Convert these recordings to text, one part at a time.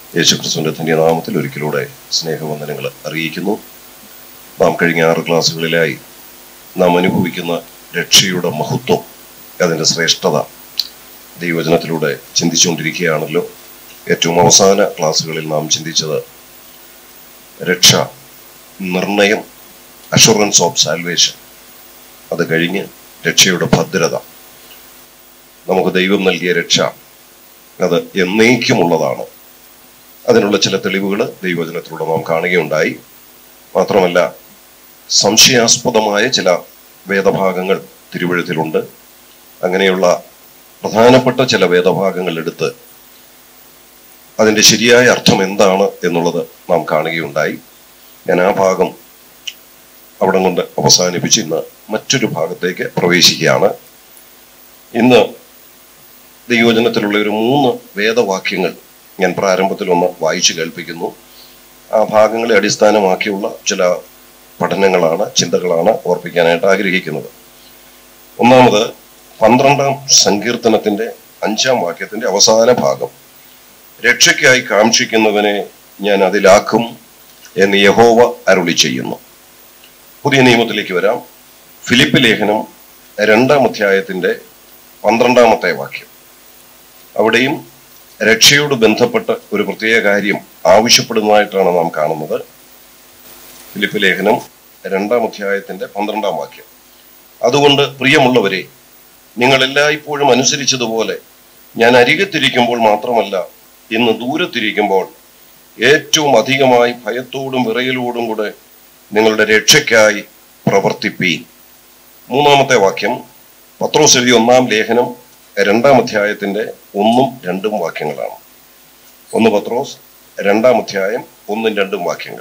യേശുക്രിസ്തുവിന്റെ ധന്യനാമത്തിൽ ഒരിക്കലൂടെ സ്നേഹവന്ദനങ്ങൾ അറിയിക്കുന്നു നാം കഴിഞ്ഞ ആറ് ക്ലാസ്സുകളിലായി നാം അനുഭവിക്കുന്ന രക്ഷയുടെ മഹത്വം അതിൻ്റെ ശ്രേഷ്ഠത ദൈവചനത്തിലൂടെ ചിന്തിച്ചുകൊണ്ടിരിക്കുകയാണല്ലോ ഏറ്റവും അവസാന ക്ലാസ്സുകളിൽ നാം ചിന്തിച്ചത് രക്ഷ നിർണയം അഷുറൻസ് ഓഫ് സാൽവേഷൻ അത് കഴിഞ്ഞ് രക്ഷയുടെ ഭദ്രത നമുക്ക് ദൈവം നൽകിയ രക്ഷ അത് എന്നേക്കുമുള്ളതാണ് അതിനുള്ള ചില തെളിവുകൾ ദൈവചനത്തിലൂടെ നാം കാണുകയുണ്ടായി മാത്രമല്ല സംശയാസ്പദമായ ചില വേദഭാഗങ്ങൾ തിരുവഴുത്തിലുണ്ട് അങ്ങനെയുള്ള പ്രധാനപ്പെട്ട ചില വേദഭാഗങ്ങൾ എടുത്ത് അതിൻ്റെ ശരിയായ അർത്ഥം എന്താണ് എന്നുള്ളത് നാം കാണുകയുണ്ടായി ഞാൻ ആ ഭാഗം അവിടെ കൊണ്ട് അവസാനിപ്പിച്ച് ഇന്ന് മറ്റൊരു ഭാഗത്തേക്ക് പ്രവേശിക്കുകയാണ് ഇന്ന് ദൈവജനത്തിലുള്ള ഒരു മൂന്ന് വേദവാക്യങ്ങൾ ഞാൻ പ്രാരംഭത്തിൽ ഒന്ന് വായിച്ചു കേൾപ്പിക്കുന്നു ആ ഭാഗങ്ങളെ അടിസ്ഥാനമാക്കിയുള്ള ചില പഠനങ്ങളാണ് ചിന്തകളാണ് ഓർപ്പിക്കാനായിട്ട് ആഗ്രഹിക്കുന്നത് ഒന്നാമത് പന്ത്രണ്ടാം സങ്കീർത്തനത്തിന്റെ അഞ്ചാം വാക്യത്തിന്റെ അവസാന ഭാഗം രക്ഷയ്ക്കായി കാക്ഷിക്കുന്നവനെ ഞാൻ അതിലാക്കും എന്ന് യഹോവ അരുളി ചെയ്യുന്നു പുതിയ നിയമത്തിലേക്ക് വരാം ഫിലിപ്പ് ലേഖനം രണ്ടാം അധ്യായത്തിന്റെ പന്ത്രണ്ടാമത്തെ വാക്യം അവിടെയും രക്ഷയോട് ബന്ധപ്പെട്ട് ഒരു പ്രത്യേക കാര്യം ആവശ്യപ്പെടുന്നതായിട്ടാണ് നാം കാണുന്നത് ഫിലിപ്പ് ലേഖനം രണ്ടാം അധ്യായത്തിന്റെ പന്ത്രണ്ടാം വാക്യം അതുകൊണ്ട് പ്രിയമുള്ളവരെ നിങ്ങൾ എല്ലായ്പ്പോഴും അനുസരിച്ചതുപോലെ ഞാൻ അരികത്തിരിക്കുമ്പോൾ മാത്രമല്ല ഇന്ന് ദൂരത്തിരിക്കുമ്പോൾ ഏറ്റവും അധികമായി ഭയത്തോടും വിറയലോടും കൂടെ നിങ്ങളുടെ രക്ഷയ്ക്കായി പ്രവർത്തിപ്പീൻ മൂന്നാമത്തെ വാക്യം പത്രോസ് എഴുതിയ ഒന്നാം ലേഖനം രണ്ടാം അധ്യായത്തിന്റെ ഒന്നും രണ്ടും വാക്യങ്ങളാണ് ഒന്ന് പത്രോസ് രണ്ടാം അധ്യായം ഒന്നും രണ്ടും വാക്യങ്ങൾ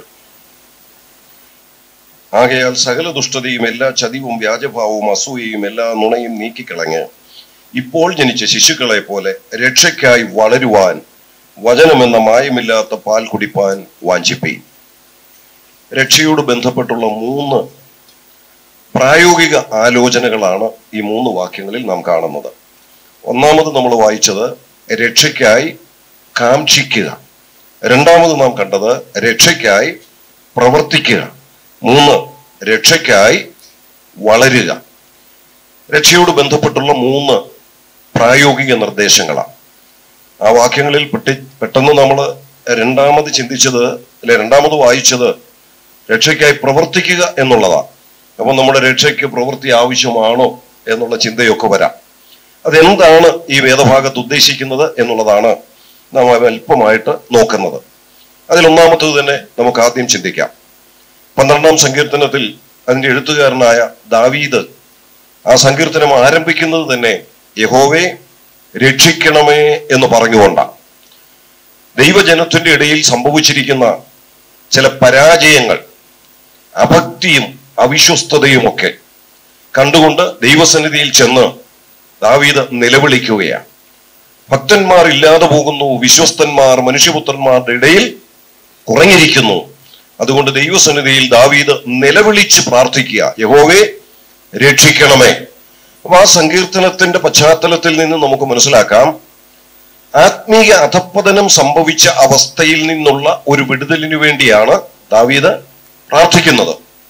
ആകയാൽ സകല ദുഷ്ടതയും എല്ലാ ചതിവും വ്യാജഭാവവും അസൂയയും എല്ലാ നുണയും നീക്കിക്കളഞ്ഞ് ഇപ്പോൾ ജനിച്ച ശിശുക്കളെ പോലെ രക്ഷയ്ക്കായി വളരുവാൻ വചനമെന്ന മായമില്ലാത്ത പാൽ കുടിപ്പാൻ വാഞ്ചിപ്പീൻ രക്ഷയോട് ബന്ധപ്പെട്ടുള്ള മൂന്ന് പ്രായോഗിക ആലോചനകളാണ് ഈ മൂന്ന് വാക്യങ്ങളിൽ നാം കാണുന്നത് ഒന്നാമത് നമ്മൾ വായിച്ചത് രക്ഷയ്ക്കായി കാക്ഷിക്കുക രണ്ടാമത് നാം കണ്ടത് രക്ഷയ്ക്കായി പ്രവർത്തിക്കുക മൂന്ന് രക്ഷയ്ക്കായി വളരുക രക്ഷയോട് ബന്ധപ്പെട്ടുള്ള മൂന്ന് പ്രായോഗിക നിർദ്ദേശങ്ങളാണ് ആ വാക്യങ്ങളിൽ പെട്ടി പെട്ടെന്ന് നമ്മൾ രണ്ടാമത് ചിന്തിച്ചത് അല്ലെ രണ്ടാമത് വായിച്ചത് രക്ഷയ്ക്കായി പ്രവർത്തിക്കുക എന്നുള്ളതാണ് അപ്പൊ നമ്മുടെ രക്ഷയ്ക്ക് പ്രവൃത്തി ആവശ്യമാണോ എന്നുള്ള ചിന്തയൊക്കെ വരാം അതെന്താണ് ഈ വേദഭാഗത്ത് ഉദ്ദേശിക്കുന്നത് എന്നുള്ളതാണ് നാം അല്പമായിട്ട് നോക്കുന്നത് അതിലൊന്നാമത്തത് തന്നെ നമുക്ക് ആദ്യം ചിന്തിക്കാം പന്ത്രണ്ടാം സങ്കീർത്തനത്തിൽ അതിന്റെ എഴുത്തുകാരനായ ദാവീദ് ആ സങ്കീർത്തനം ആരംഭിക്കുന്നത് തന്നെ യഹോവേ രക്ഷിക്കണമേ എന്ന് പറഞ്ഞുകൊണ്ടാണ് ദൈവജനത്തിന്റെ ഇടയിൽ സംഭവിച്ചിരിക്കുന്ന ചില പരാജയങ്ങൾ അഭക്തിയും അവിശ്വസ്തതയും ഒക്കെ കണ്ടുകൊണ്ട് ദൈവസന്നിധിയിൽ ചെന്ന് ദാവീദ് നിലവിളിക്കുകയാണ് ഭക്തന്മാർ ഇല്ലാതെ പോകുന്നു വിശ്വസ്തന്മാർ മനുഷ്യപുത്രന്മാരുടെ ഇടയിൽ കുറഞ്ഞിരിക്കുന്നു അതുകൊണ്ട് ദൈവസന്നിധിയിൽ ദാവീദ് നിലവിളിച്ച് പ്രാർത്ഥിക്കുക യഹോവേ രക്ഷിക്കണമേ അപ്പൊ ആ സങ്കീർത്തനത്തിന്റെ പശ്ചാത്തലത്തിൽ നിന്ന് നമുക്ക് മനസ്സിലാക്കാം ആത്മീയ അധപ്പതനം സംഭവിച്ച അവസ്ഥയിൽ നിന്നുള്ള ഒരു വിടുതലിനു വേണ്ടിയാണ് ദാവീദ് പ്രാർത്ഥിക്കുന്നത്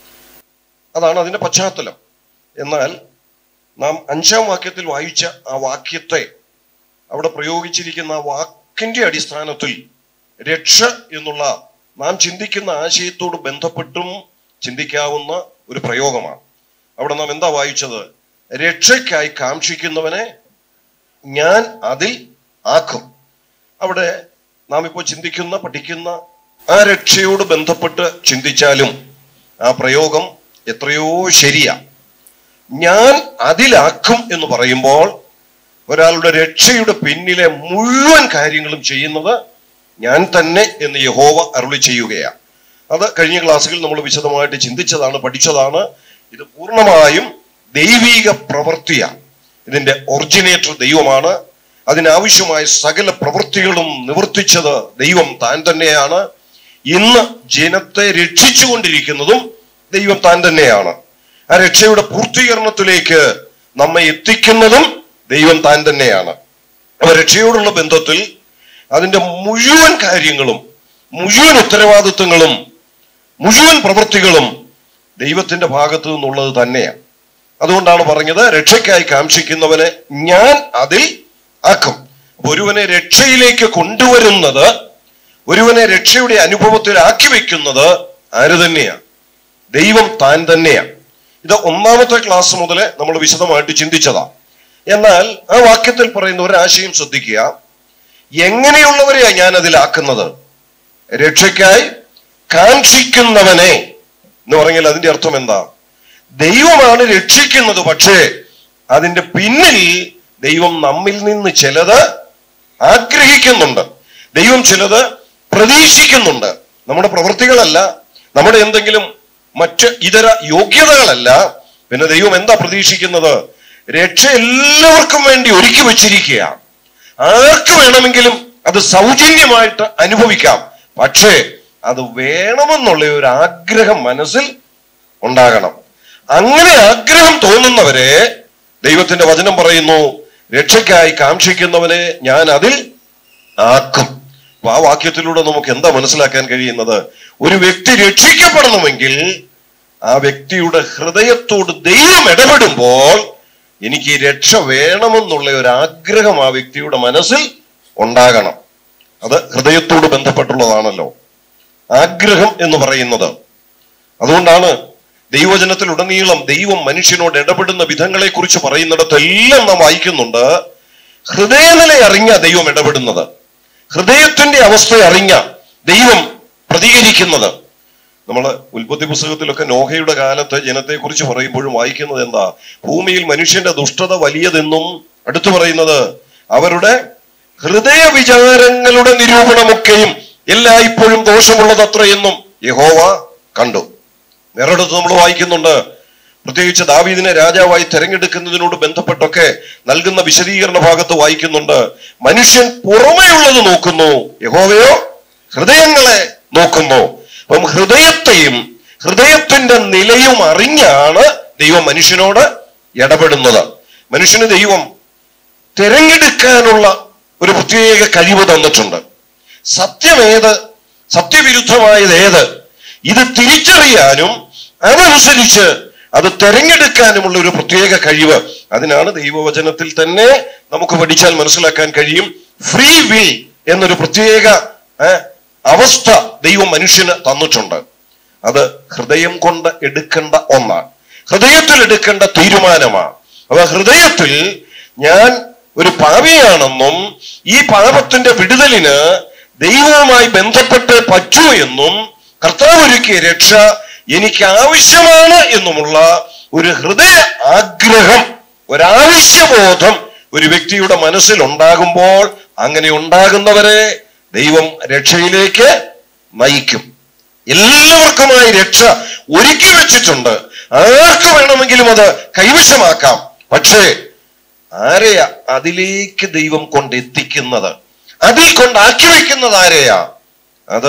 അതാണ് അതിന്റെ പശ്ചാത്തലം എന്നാൽ നാം അഞ്ചാം വാക്യത്തിൽ വായിച്ച ആ വാക്യത്തെ അവിടെ പ്രയോഗിച്ചിരിക്കുന്ന ആ വാക്കിന്റെ അടിസ്ഥാനത്തിൽ രക്ഷ എന്നുള്ള നാം ചിന്തിക്കുന്ന ആശയത്തോട് ബന്ധപ്പെട്ടും ചിന്തിക്കാവുന്ന ഒരു പ്രയോഗമാണ് അവിടെ നാം എന്താ വായിച്ചത് രക്ഷയ്ക്കായി കാക്ഷിക്കുന്നവനെ ഞാൻ അതിൽ ആക്കും അവിടെ നാം ഇപ്പോൾ ചിന്തിക്കുന്ന പഠിക്കുന്ന ആ രക്ഷയോട് ബന്ധപ്പെട്ട് ചിന്തിച്ചാലും ആ പ്രയോഗം എത്രയോ ശരിയാ ഞാൻ അതിലാക്കും എന്ന് പറയുമ്പോൾ ഒരാളുടെ രക്ഷയുടെ പിന്നിലെ മുഴുവൻ കാര്യങ്ങളും ചെയ്യുന്നത് ഞാൻ തന്നെ എന്ന് യഹോവ അരുളി ചെയ്യുകയാണ് അത് കഴിഞ്ഞ ക്ലാസ്സുകളിൽ നമ്മൾ വിശദമായിട്ട് ചിന്തിച്ചതാണ് പഠിച്ചതാണ് ഇത് പൂർണ്ണമായും ദൈവീക പ്രവൃത്തിയാണ് ഇതിന്റെ ഒറിജിനേറ്റർ ദൈവമാണ് അതിനാവശ്യമായ സകല പ്രവൃത്തികളും നിവർത്തിച്ചത് ദൈവം താൻ തന്നെയാണ് ഇന്ന് ജനത്തെ രക്ഷിച്ചുകൊണ്ടിരിക്കുന്നതും ദൈവം താൻ തന്നെയാണ് ആ രക്ഷയുടെ പൂർത്തീകരണത്തിലേക്ക് നമ്മെ എത്തിക്കുന്നതും ദൈവം താൻ തന്നെയാണ് അപ്പൊ രക്ഷയോടുള്ള ബന്ധത്തിൽ അതിന്റെ മുഴുവൻ കാര്യങ്ങളും മുഴുവൻ ഉത്തരവാദിത്വങ്ങളും മുഴുവൻ പ്രവൃത്തികളും ദൈവത്തിന്റെ ഭാഗത്തു നിന്നുള്ളത് തന്നെയാണ് അതുകൊണ്ടാണ് പറഞ്ഞത് രക്ഷയ്ക്കായി കാക്ഷിക്കുന്നവനെ ഞാൻ അതിൽ ആക്കും അപ്പൊ ഒരുവനെ രക്ഷയിലേക്ക് കൊണ്ടുവരുന്നത് ഒരുവനെ രക്ഷയുടെ അനുഭവത്തിൽ ആക്കി വെക്കുന്നത് ആര് തന്നെയാണ് ദൈവം താൻ തന്നെയാണ് ഇത് ഒന്നാമത്തെ ക്ലാസ് മുതൽ നമ്മൾ വിശദമായിട്ട് ചിന്തിച്ചതാ എന്നാൽ ആ വാക്യത്തിൽ പറയുന്ന ഒരാശയം ശ്രദ്ധിക്കുക എങ്ങനെയുള്ളവരെയാ ഞാൻ അതിലാക്കുന്നത് രക്ഷയ്ക്കായി കാക്ഷിക്കുന്നവനെ എന്ന് പറഞ്ഞാൽ അതിന്റെ അർത്ഥം എന്താ ദൈവമാണ് രക്ഷിക്കുന്നത് പക്ഷേ അതിന്റെ പിന്നിൽ ദൈവം നമ്മിൽ നിന്ന് ചിലത് ആഗ്രഹിക്കുന്നുണ്ട് ദൈവം ചിലത് പ്രതീക്ഷിക്കുന്നുണ്ട് നമ്മുടെ പ്രവൃത്തികളല്ല നമ്മുടെ എന്തെങ്കിലും മറ്റ് ഇതര യോഗ്യതകളല്ല പിന്നെ ദൈവം എന്താ പ്രതീക്ഷിക്കുന്നത് രക്ഷ എല്ലാവർക്കും വേണ്ടി ഒരുക്കി വച്ചിരിക്കുക ആർക്ക് വേണമെങ്കിലും അത് സൗജന്യമായിട്ട് അനുഭവിക്കാം പക്ഷേ അത് വേണമെന്നുള്ള ഒരു ആഗ്രഹം മനസ്സിൽ ഉണ്ടാകണം അങ്ങനെ ആഗ്രഹം തോന്നുന്നവരെ ദൈവത്തിന്റെ വചനം പറയുന്നു രക്ഷയ്ക്കായി കാക്ഷിക്കുന്നവനെ ഞാൻ അതിൽ ആക്കും അപ്പൊ ആ വാക്യത്തിലൂടെ നമുക്ക് എന്താ മനസ്സിലാക്കാൻ കഴിയുന്നത് ഒരു വ്യക്തി രക്ഷിക്കപ്പെടണമെങ്കിൽ ആ വ്യക്തിയുടെ ഹൃദയത്തോട് ദൈവം ഇടപെടുമ്പോൾ എനിക്ക് ഈ രക്ഷ വേണമെന്നുള്ള ഒരു ആഗ്രഹം ആ വ്യക്തിയുടെ മനസ്സിൽ ഉണ്ടാകണം അത് ഹൃദയത്തോട് ബന്ധപ്പെട്ടുള്ളതാണല്ലോ ആഗ്രഹം എന്ന് പറയുന്നത് അതുകൊണ്ടാണ് ദൈവജനത്തിൽ ഉടനീളം ദൈവം മനുഷ്യനോട് ഇടപെടുന്ന വിധങ്ങളെ കുറിച്ച് പറയുന്നിടത്തെല്ലാം നാം വായിക്കുന്നുണ്ട് ഹൃദയനില അറിഞ്ഞ ദൈവം ഇടപെടുന്നത് ഹൃദയത്തിന്റെ അവസ്ഥ അറിഞ്ഞ ദൈവം പ്രതികരിക്കുന്നത് നമ്മൾ ഉൽപ്പത്തി പുസ്തകത്തിലൊക്കെ നോഹയുടെ കാലത്ത് ജനത്തെ കുറിച്ച് പറയുമ്പോഴും വായിക്കുന്നത് എന്താ ഭൂമിയിൽ മനുഷ്യന്റെ ദുഷ്ടത വലിയതെന്നും അടുത്തു പറയുന്നത് അവരുടെ ഹൃദയ വിചാരങ്ങളുടെ നിരൂപണമൊക്കെയും എല്ലായ്പ്പോഴും ദോഷമുള്ളതത്രയെന്നും യഹോവ കണ്ടു വേറൊരിടത്ത് നമ്മൾ വായിക്കുന്നുണ്ട് പ്രത്യേകിച്ച് ദാവീദിനെ രാജാവായി തെരഞ്ഞെടുക്കുന്നതിനോട് ബന്ധപ്പെട്ടൊക്കെ നൽകുന്ന വിശദീകരണ ഭാഗത്ത് വായിക്കുന്നുണ്ട് മനുഷ്യൻ പുറമെയുള്ളത് നോക്കുന്നു യഹോവയോ ഹൃദയങ്ങളെ നോക്കുന്നു അപ്പം ഹൃദയത്തെയും ഹൃദയത്തിന്റെ നിലയും അറിഞ്ഞാണ് ദൈവം മനുഷ്യനോട് ഇടപെടുന്നത് മനുഷ്യന് ദൈവം തിരഞ്ഞെടുക്കാനുള്ള ഒരു പ്രത്യേക കഴിവ് തന്നിട്ടുണ്ട് സത്യമേത് സത്യവിരുദ്ധമായത് ഏത് ഇത് തിരിച്ചറിയാനും അതനുസരിച്ച് അത് തെരഞ്ഞെടുക്കാനുമുള്ള ഒരു പ്രത്യേക കഴിവ് അതിനാണ് ദൈവവചനത്തിൽ തന്നെ നമുക്ക് പഠിച്ചാൽ മനസ്സിലാക്കാൻ കഴിയും ഫ്രീ വിൽ എന്നൊരു പ്രത്യേക ഏ, അവസ്ഥ ദൈവം മനുഷ്യന് തന്നിട്ടുണ്ട് അത് ഹൃദയം കൊണ്ട് എടുക്കേണ്ട ഒന്നാണ് ഹൃദയത്തിൽ എടുക്കേണ്ട തീരുമാനമാണ് അപ്പൊ ഹൃദയത്തിൽ ഞാൻ ഒരു പാപിയാണെന്നും ഈ പാപത്തിന്റെ വിടുതലിന് ദൈവവുമായി ബന്ധപ്പെട്ട് പറ്റൂ എന്നും കർത്താവ് ഒരുക്കിയ രക്ഷ എനിക്ക് ആവശ്യമാണ് എന്നുമുള്ള ഒരു ഹൃദയ ആഗ്രഹം ഒരാവശ്യബോധം ഒരു വ്യക്തിയുടെ മനസ്സിൽ ഉണ്ടാകുമ്പോൾ അങ്ങനെ ഉണ്ടാകുന്നവരെ ദൈവം രക്ഷയിലേക്ക് നയിക്കും എല്ലാവർക്കുമായി രക്ഷ ഒരുക്കി വെച്ചിട്ടുണ്ട് ആർക്ക് വേണമെങ്കിലും അത് കൈവശമാക്കാം പക്ഷേ ആരെയാ അതിലേക്ക് ദൈവം കൊണ്ടെത്തിക്കുന്നത് അതിൽ കൊണ്ടാക്കി വെക്കുന്നത് ആരെയാ അത്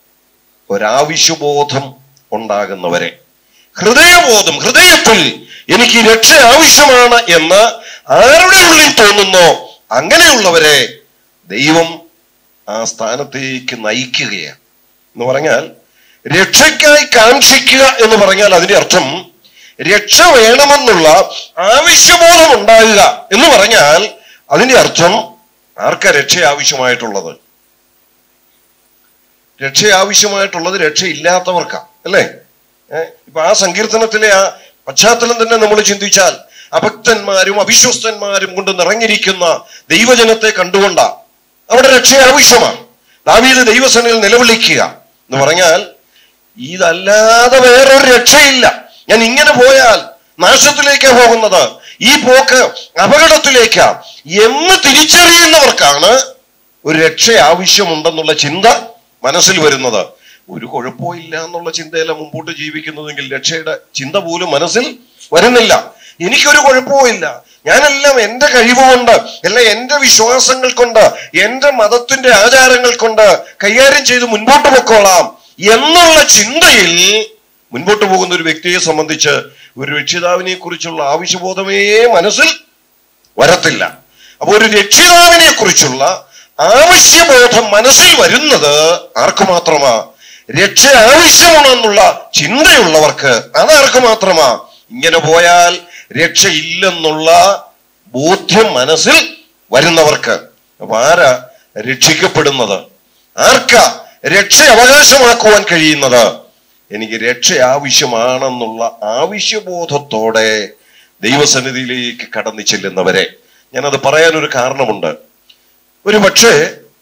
ഒരാവശ്യബോധം ഉണ്ടാകുന്നവരെ ഹൃദയബോധം ഹൃദയത്തിൽ എനിക്ക് ഈ രക്ഷ ആവശ്യമാണ് എന്ന് ആരുടെ ഉള്ളിൽ തോന്നുന്നോ അങ്ങനെയുള്ളവരെ ദൈവം ആ സ്ഥാനത്തേക്ക് നയിക്കുകയാണ് എന്ന് പറഞ്ഞാൽ രക്ഷയ്ക്കായി കാക്ഷിക്കുക എന്ന് പറഞ്ഞാൽ അതിന്റെ അർത്ഥം രക്ഷ വേണമെന്നുള്ള ആവശ്യബോധം ഉണ്ടാകുക എന്ന് പറഞ്ഞാൽ അതിന്റെ അർത്ഥം ആർക്കാ രക്ഷ ആവശ്യമായിട്ടുള്ളത് രക്ഷ ആവശ്യമായിട്ടുള്ളത് രക്ഷയില്ലാത്തവർക്കാ അല്ലേ ഏഹ് ഇപ്പൊ ആ സങ്കീർത്തനത്തിലെ ആ പശ്ചാത്തലം തന്നെ നമ്മൾ ചിന്തിച്ചാൽ അഭക്തന്മാരും അവിശ്വസ്തന്മാരും കൊണ്ട് നിറഞ്ഞിരിക്കുന്ന ദൈവജനത്തെ കണ്ടുകൊണ്ടാ അവിടെ രക്ഷ ആവശ്യമാണ് ദാവീദ് ദൈവസേനയിൽ നിലവിളിക്കുക എന്ന് പറഞ്ഞാൽ ഇതല്ലാതെ വേറൊരു രക്ഷയില്ല ഞാൻ ഇങ്ങനെ പോയാൽ നാശത്തിലേക്കാ പോകുന്നത് ഈ പോക്ക് അപകടത്തിലേക്കാ എന്ന് തിരിച്ചറിയുന്നവർക്കാണ് ഒരു രക്ഷ ആവശ്യമുണ്ടെന്നുള്ള ചിന്ത മനസ്സിൽ വരുന്നത് ഒരു കുഴപ്പമില്ല എന്നുള്ള ചിന്തയല്ല മുമ്പോട്ട് ജീവിക്കുന്നതെങ്കിൽ രക്ഷയുടെ ചിന്ത പോലും മനസ്സിൽ വരുന്നില്ല എനിക്കൊരു കുഴപ്പവുമില്ല ഞാനെല്ലാം എന്റെ കഴിവ് കൊണ്ട് അല്ല എന്റെ വിശ്വാസങ്ങൾ കൊണ്ട് എന്റെ മതത്തിന്റെ ആചാരങ്ങൾ കൊണ്ട് കൈകാര്യം ചെയ്ത് മുൻപോട്ട് പൊക്കോളാം എന്നുള്ള ചിന്തയിൽ മുൻപോട്ട് പോകുന്ന ഒരു വ്യക്തിയെ സംബന്ധിച്ച് ഒരു രക്ഷിതാവിനെ കുറിച്ചുള്ള ആവശ്യബോധമേ മനസ്സിൽ വരത്തില്ല അപ്പൊ ഒരു രക്ഷിതാവിനെ കുറിച്ചുള്ള ആവശ്യബോധം മനസ്സിൽ വരുന്നത് ആർക്കു മാത്രമാ രക്ഷ ആവശ്യമാണെന്നുള്ള ചിന്തയുള്ളവർക്ക് അതാർക്ക് മാത്രമാ ഇങ്ങനെ പോയാൽ രക്ഷയില്ലെന്നുള്ള ബോധ്യം മനസ്സിൽ വരുന്നവർക്ക് അപ്പൊ ആരാ രക്ഷിക്കപ്പെടുന്നത് ആർക്കാ രക്ഷ അവകാശമാക്കുവാൻ കഴിയുന്നത് എനിക്ക് രക്ഷ ആവശ്യമാണെന്നുള്ള ആവശ്യബോധത്തോടെ ദൈവസന്നിധിയിലേക്ക് കടന്നു ചെല്ലുന്നവരെ ഞാനത് പറയാൻ ഒരു കാരണമുണ്ട് ഒരു പക്ഷേ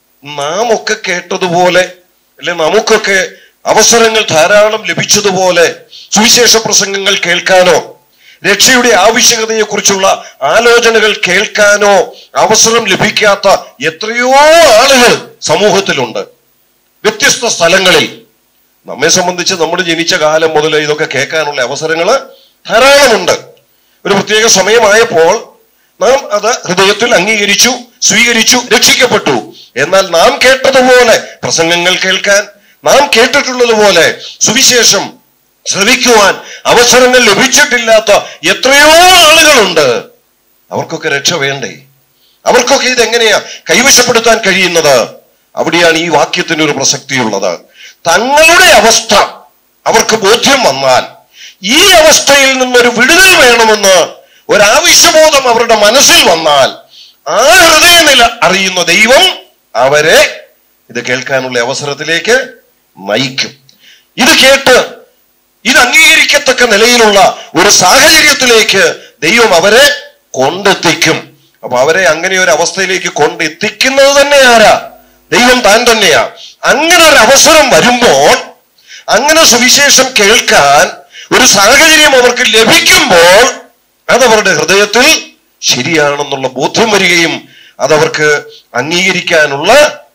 നാം ഒക്കെ കേട്ടതുപോലെ അല്ലെ നമുക്കൊക്കെ അവസരങ്ങൾ ധാരാളം ലഭിച്ചതുപോലെ സുവിശേഷ പ്രസംഗങ്ങൾ കേൾക്കാനോ രക്ഷയുടെ ആവശ്യകതയെക്കുറിച്ചുള്ള ആലോചനകൾ കേൾക്കാനോ അവസരം ലഭിക്കാത്ത എത്രയോ ആളുകൾ സമൂഹത്തിലുണ്ട് വ്യത്യസ്ത സ്ഥലങ്ങളിൽ നമ്മെ സംബന്ധിച്ച് നമ്മൾ ജനിച്ച കാലം മുതൽ ഇതൊക്കെ കേൾക്കാനുള്ള അവസരങ്ങൾ ധാരാളമുണ്ട് ഒരു പ്രത്യേക സമയമായപ്പോൾ നാം അത് ഹൃദയത്തിൽ അംഗീകരിച്ചു സ്വീകരിച്ചു രക്ഷിക്കപ്പെട്ടു എന്നാൽ നാം കേട്ടതുപോലെ പ്രസംഗങ്ങൾ കേൾക്കാൻ നാം കേട്ടിട്ടുള്ളതുപോലെ സുവിശേഷം ശ്രവിക്കുവാൻ അവസരങ്ങൾ ലഭിച്ചിട്ടില്ലാത്ത എത്രയോ ആളുകളുണ്ട് അവർക്കൊക്കെ രക്ഷ വേണ്ടേ അവർക്കൊക്കെ ഇതെങ്ങനെയാ കൈവശപ്പെടുത്താൻ കഴിയുന്നത് അവിടെയാണ് ഈ വാക്യത്തിന് ഒരു പ്രസക്തിയുള്ളത് തങ്ങളുടെ അവസ്ഥ അവർക്ക് ബോധ്യം വന്നാൽ ഈ അവസ്ഥയിൽ നിന്നൊരു വിടുതൽ വേണമെന്ന് ഒരാവശ്യബോധം അവരുടെ മനസ്സിൽ വന്നാൽ ആ ഹൃദയനില അറിയുന്ന ദൈവം അവരെ ഇത് കേൾക്കാനുള്ള അവസരത്തിലേക്ക് നയിക്കും ഇത് കേട്ട് ഇത് അംഗീകരിക്കത്തക്ക നിലയിലുള്ള ഒരു സാഹചര്യത്തിലേക്ക് ദൈവം അവരെ കൊണ്ടെത്തിക്കും അപ്പൊ അവരെ അങ്ങനെ ഒരു അവസ്ഥയിലേക്ക് കൊണ്ടെത്തിക്കുന്നത് തന്നെ ആരാ ദൈവം താൻ തന്നെയാ അങ്ങനെ ഒരു അവസരം വരുമ്പോൾ അങ്ങനെ സുവിശേഷം കേൾക്കാൻ ഒരു സാഹചര്യം അവർക്ക് ലഭിക്കുമ്പോൾ അതവരുടെ ഹൃദയത്തിൽ ശരിയാണെന്നുള്ള ബോധ്യം വരികയും അതവർക്ക് അംഗീകരിക്കാനുള്ള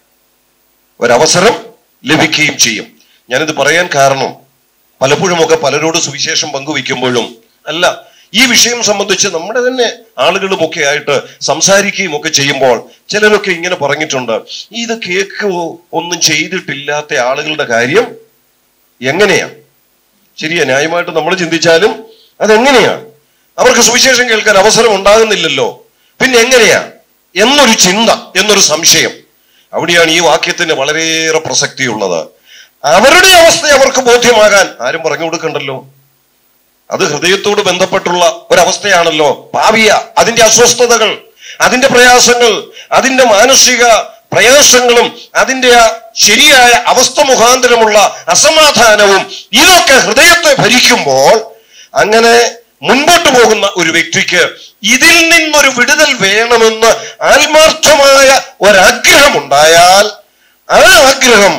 ഒരവസരം ലഭിക്കുകയും ചെയ്യും ഞാനിത് പറയാൻ കാരണം പലപ്പോഴുമൊക്കെ പലരോട് സുവിശേഷം പങ്കുവെക്കുമ്പോഴും അല്ല ഈ വിഷയം സംബന്ധിച്ച് നമ്മുടെ തന്നെ ആളുകളുമൊക്കെ ആയിട്ട് സംസാരിക്കുകയും ഒക്കെ ചെയ്യുമ്പോൾ ചിലരൊക്കെ ഇങ്ങനെ പറഞ്ഞിട്ടുണ്ട് ഇത് കേൾക്കുകയോ ഒന്നും ചെയ്തിട്ടില്ലാത്ത ആളുകളുടെ കാര്യം എങ്ങനെയാ ശരിയാ ന്യായമായിട്ട് നമ്മൾ ചിന്തിച്ചാലും അതെങ്ങനെയാ അവർക്ക് സുവിശേഷം കേൾക്കാൻ അവസരം ഉണ്ടാകുന്നില്ലല്ലോ പിന്നെ എങ്ങനെയാ എന്നൊരു ചിന്ത എന്നൊരു സംശയം അവിടെയാണ് ഈ വാക്യത്തിന് വളരെയേറെ പ്രസക്തിയുള്ളത് അവരുടെ അവസ്ഥ അവർക്ക് ബോധ്യമാകാൻ ആരും പറഞ്ഞു കൊടുക്കണ്ടല്ലോ അത് ഹൃദയത്തോട് ബന്ധപ്പെട്ടുള്ള ഒരവസ്ഥയാണല്ലോ പാവിയ അതിന്റെ അസ്വസ്ഥതകൾ അതിന്റെ പ്രയാസങ്ങൾ അതിന്റെ മാനസിക പ്രയാസങ്ങളും അതിന്റെ ആ ശരിയായ അവസ്ഥ മുഖാന്തരമുള്ള അസമാധാനവും ഇതൊക്കെ ഹൃദയത്തെ ഭരിക്കുമ്പോൾ അങ്ങനെ മുൻപോട്ട് പോകുന്ന ഒരു വ്യക്തിക്ക് ഇതിൽ നിന്നൊരു വിടുതൽ വേണമെന്ന് ആത്മാർത്ഥമായ ഒരാഗ്രഹമുണ്ടായാൽ ആ ആഗ്രഹം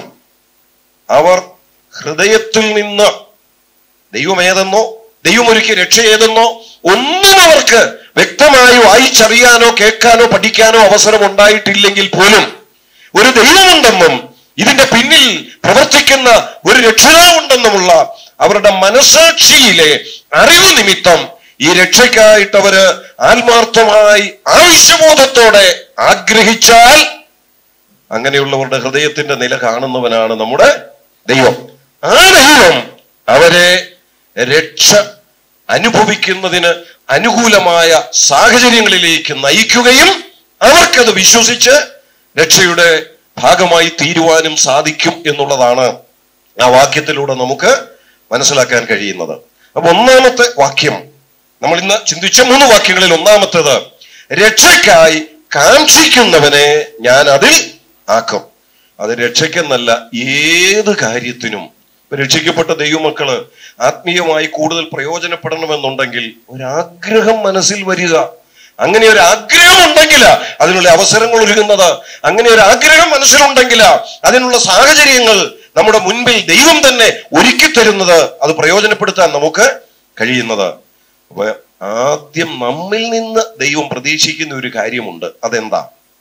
അവർ ഹൃദയത്തിൽ നിന്ന് ദൈവം ഏതെന്നോ ദൈവം ഒരുക്കിയ രക്ഷ ഏതെന്നോ ഒന്നും അവർക്ക് വ്യക്തമായി വായിച്ചറിയാനോ കേൾക്കാനോ പഠിക്കാനോ അവസരം ഉണ്ടായിട്ടില്ലെങ്കിൽ പോലും ഒരു ദൈവമുണ്ടെന്നും ഇതിന്റെ പിന്നിൽ പ്രവർത്തിക്കുന്ന ഒരു രക്ഷിതാവുണ്ടെന്നുമുള്ള അവരുടെ മനസാക്ഷിയിലെ അറിവ് നിമിത്തം ഈ രക്ഷയ്ക്കായിട്ട് അവര് ആത്മാർത്ഥമായി ആവശ്യബോധത്തോടെ ആഗ്രഹിച്ചാൽ അങ്ങനെയുള്ളവരുടെ ഹൃദയത്തിന്റെ നില കാണുന്നവനാണ് നമ്മുടെ ദൈവം ആ ദൈവം അവരെ രക്ഷ അനുഭവിക്കുന്നതിന് അനുകൂലമായ സാഹചര്യങ്ങളിലേക്ക് നയിക്കുകയും അവർക്കത് വിശ്വസിച്ച് രക്ഷയുടെ ഭാഗമായി തീരുവാനും സാധിക്കും എന്നുള്ളതാണ് ആ വാക്യത്തിലൂടെ നമുക്ക് മനസ്സിലാക്കാൻ കഴിയുന്നത് അപ്പൊ ഒന്നാമത്തെ വാക്യം നമ്മൾ ഇന്ന് ചിന്തിച്ച മൂന്ന് വാക്യങ്ങളിൽ ഒന്നാമത്തേത് രക്ഷയ്ക്കായി കാക്ഷിക്കുന്നവനെ ഞാൻ അതിൽ ആക്കും അത് രക്ഷയ്ക്കെന്നല്ല ഏത് കാര്യത്തിനും ഇപ്പൊ രക്ഷിക്കപ്പെട്ട ദൈവമക്കള് ആത്മീയമായി കൂടുതൽ പ്രയോജനപ്പെടണമെന്നുണ്ടെങ്കിൽ ഒരാഗ്രഹം മനസ്സിൽ വരിക അങ്ങനെ ഒരു ആഗ്രഹം ഉണ്ടെങ്കിൽ അതിനുള്ള അവസരങ്ങൾ ഒരുങ്ങുന്നത് അങ്ങനെ ഒരു ആഗ്രഹം മനസ്സിലുണ്ടെങ്കിൽ അതിനുള്ള സാഹചര്യങ്ങൾ നമ്മുടെ മുൻപിൽ ദൈവം തന്നെ ഒരുക്കി തരുന്നത് അത് പ്രയോജനപ്പെടുത്താൻ നമുക്ക് കഴിയുന്നത് അപ്പൊ ആദ്യം നമ്മിൽ നിന്ന് ദൈവം പ്രതീക്ഷിക്കുന്ന ഒരു കാര്യമുണ്ട് അതെന്താ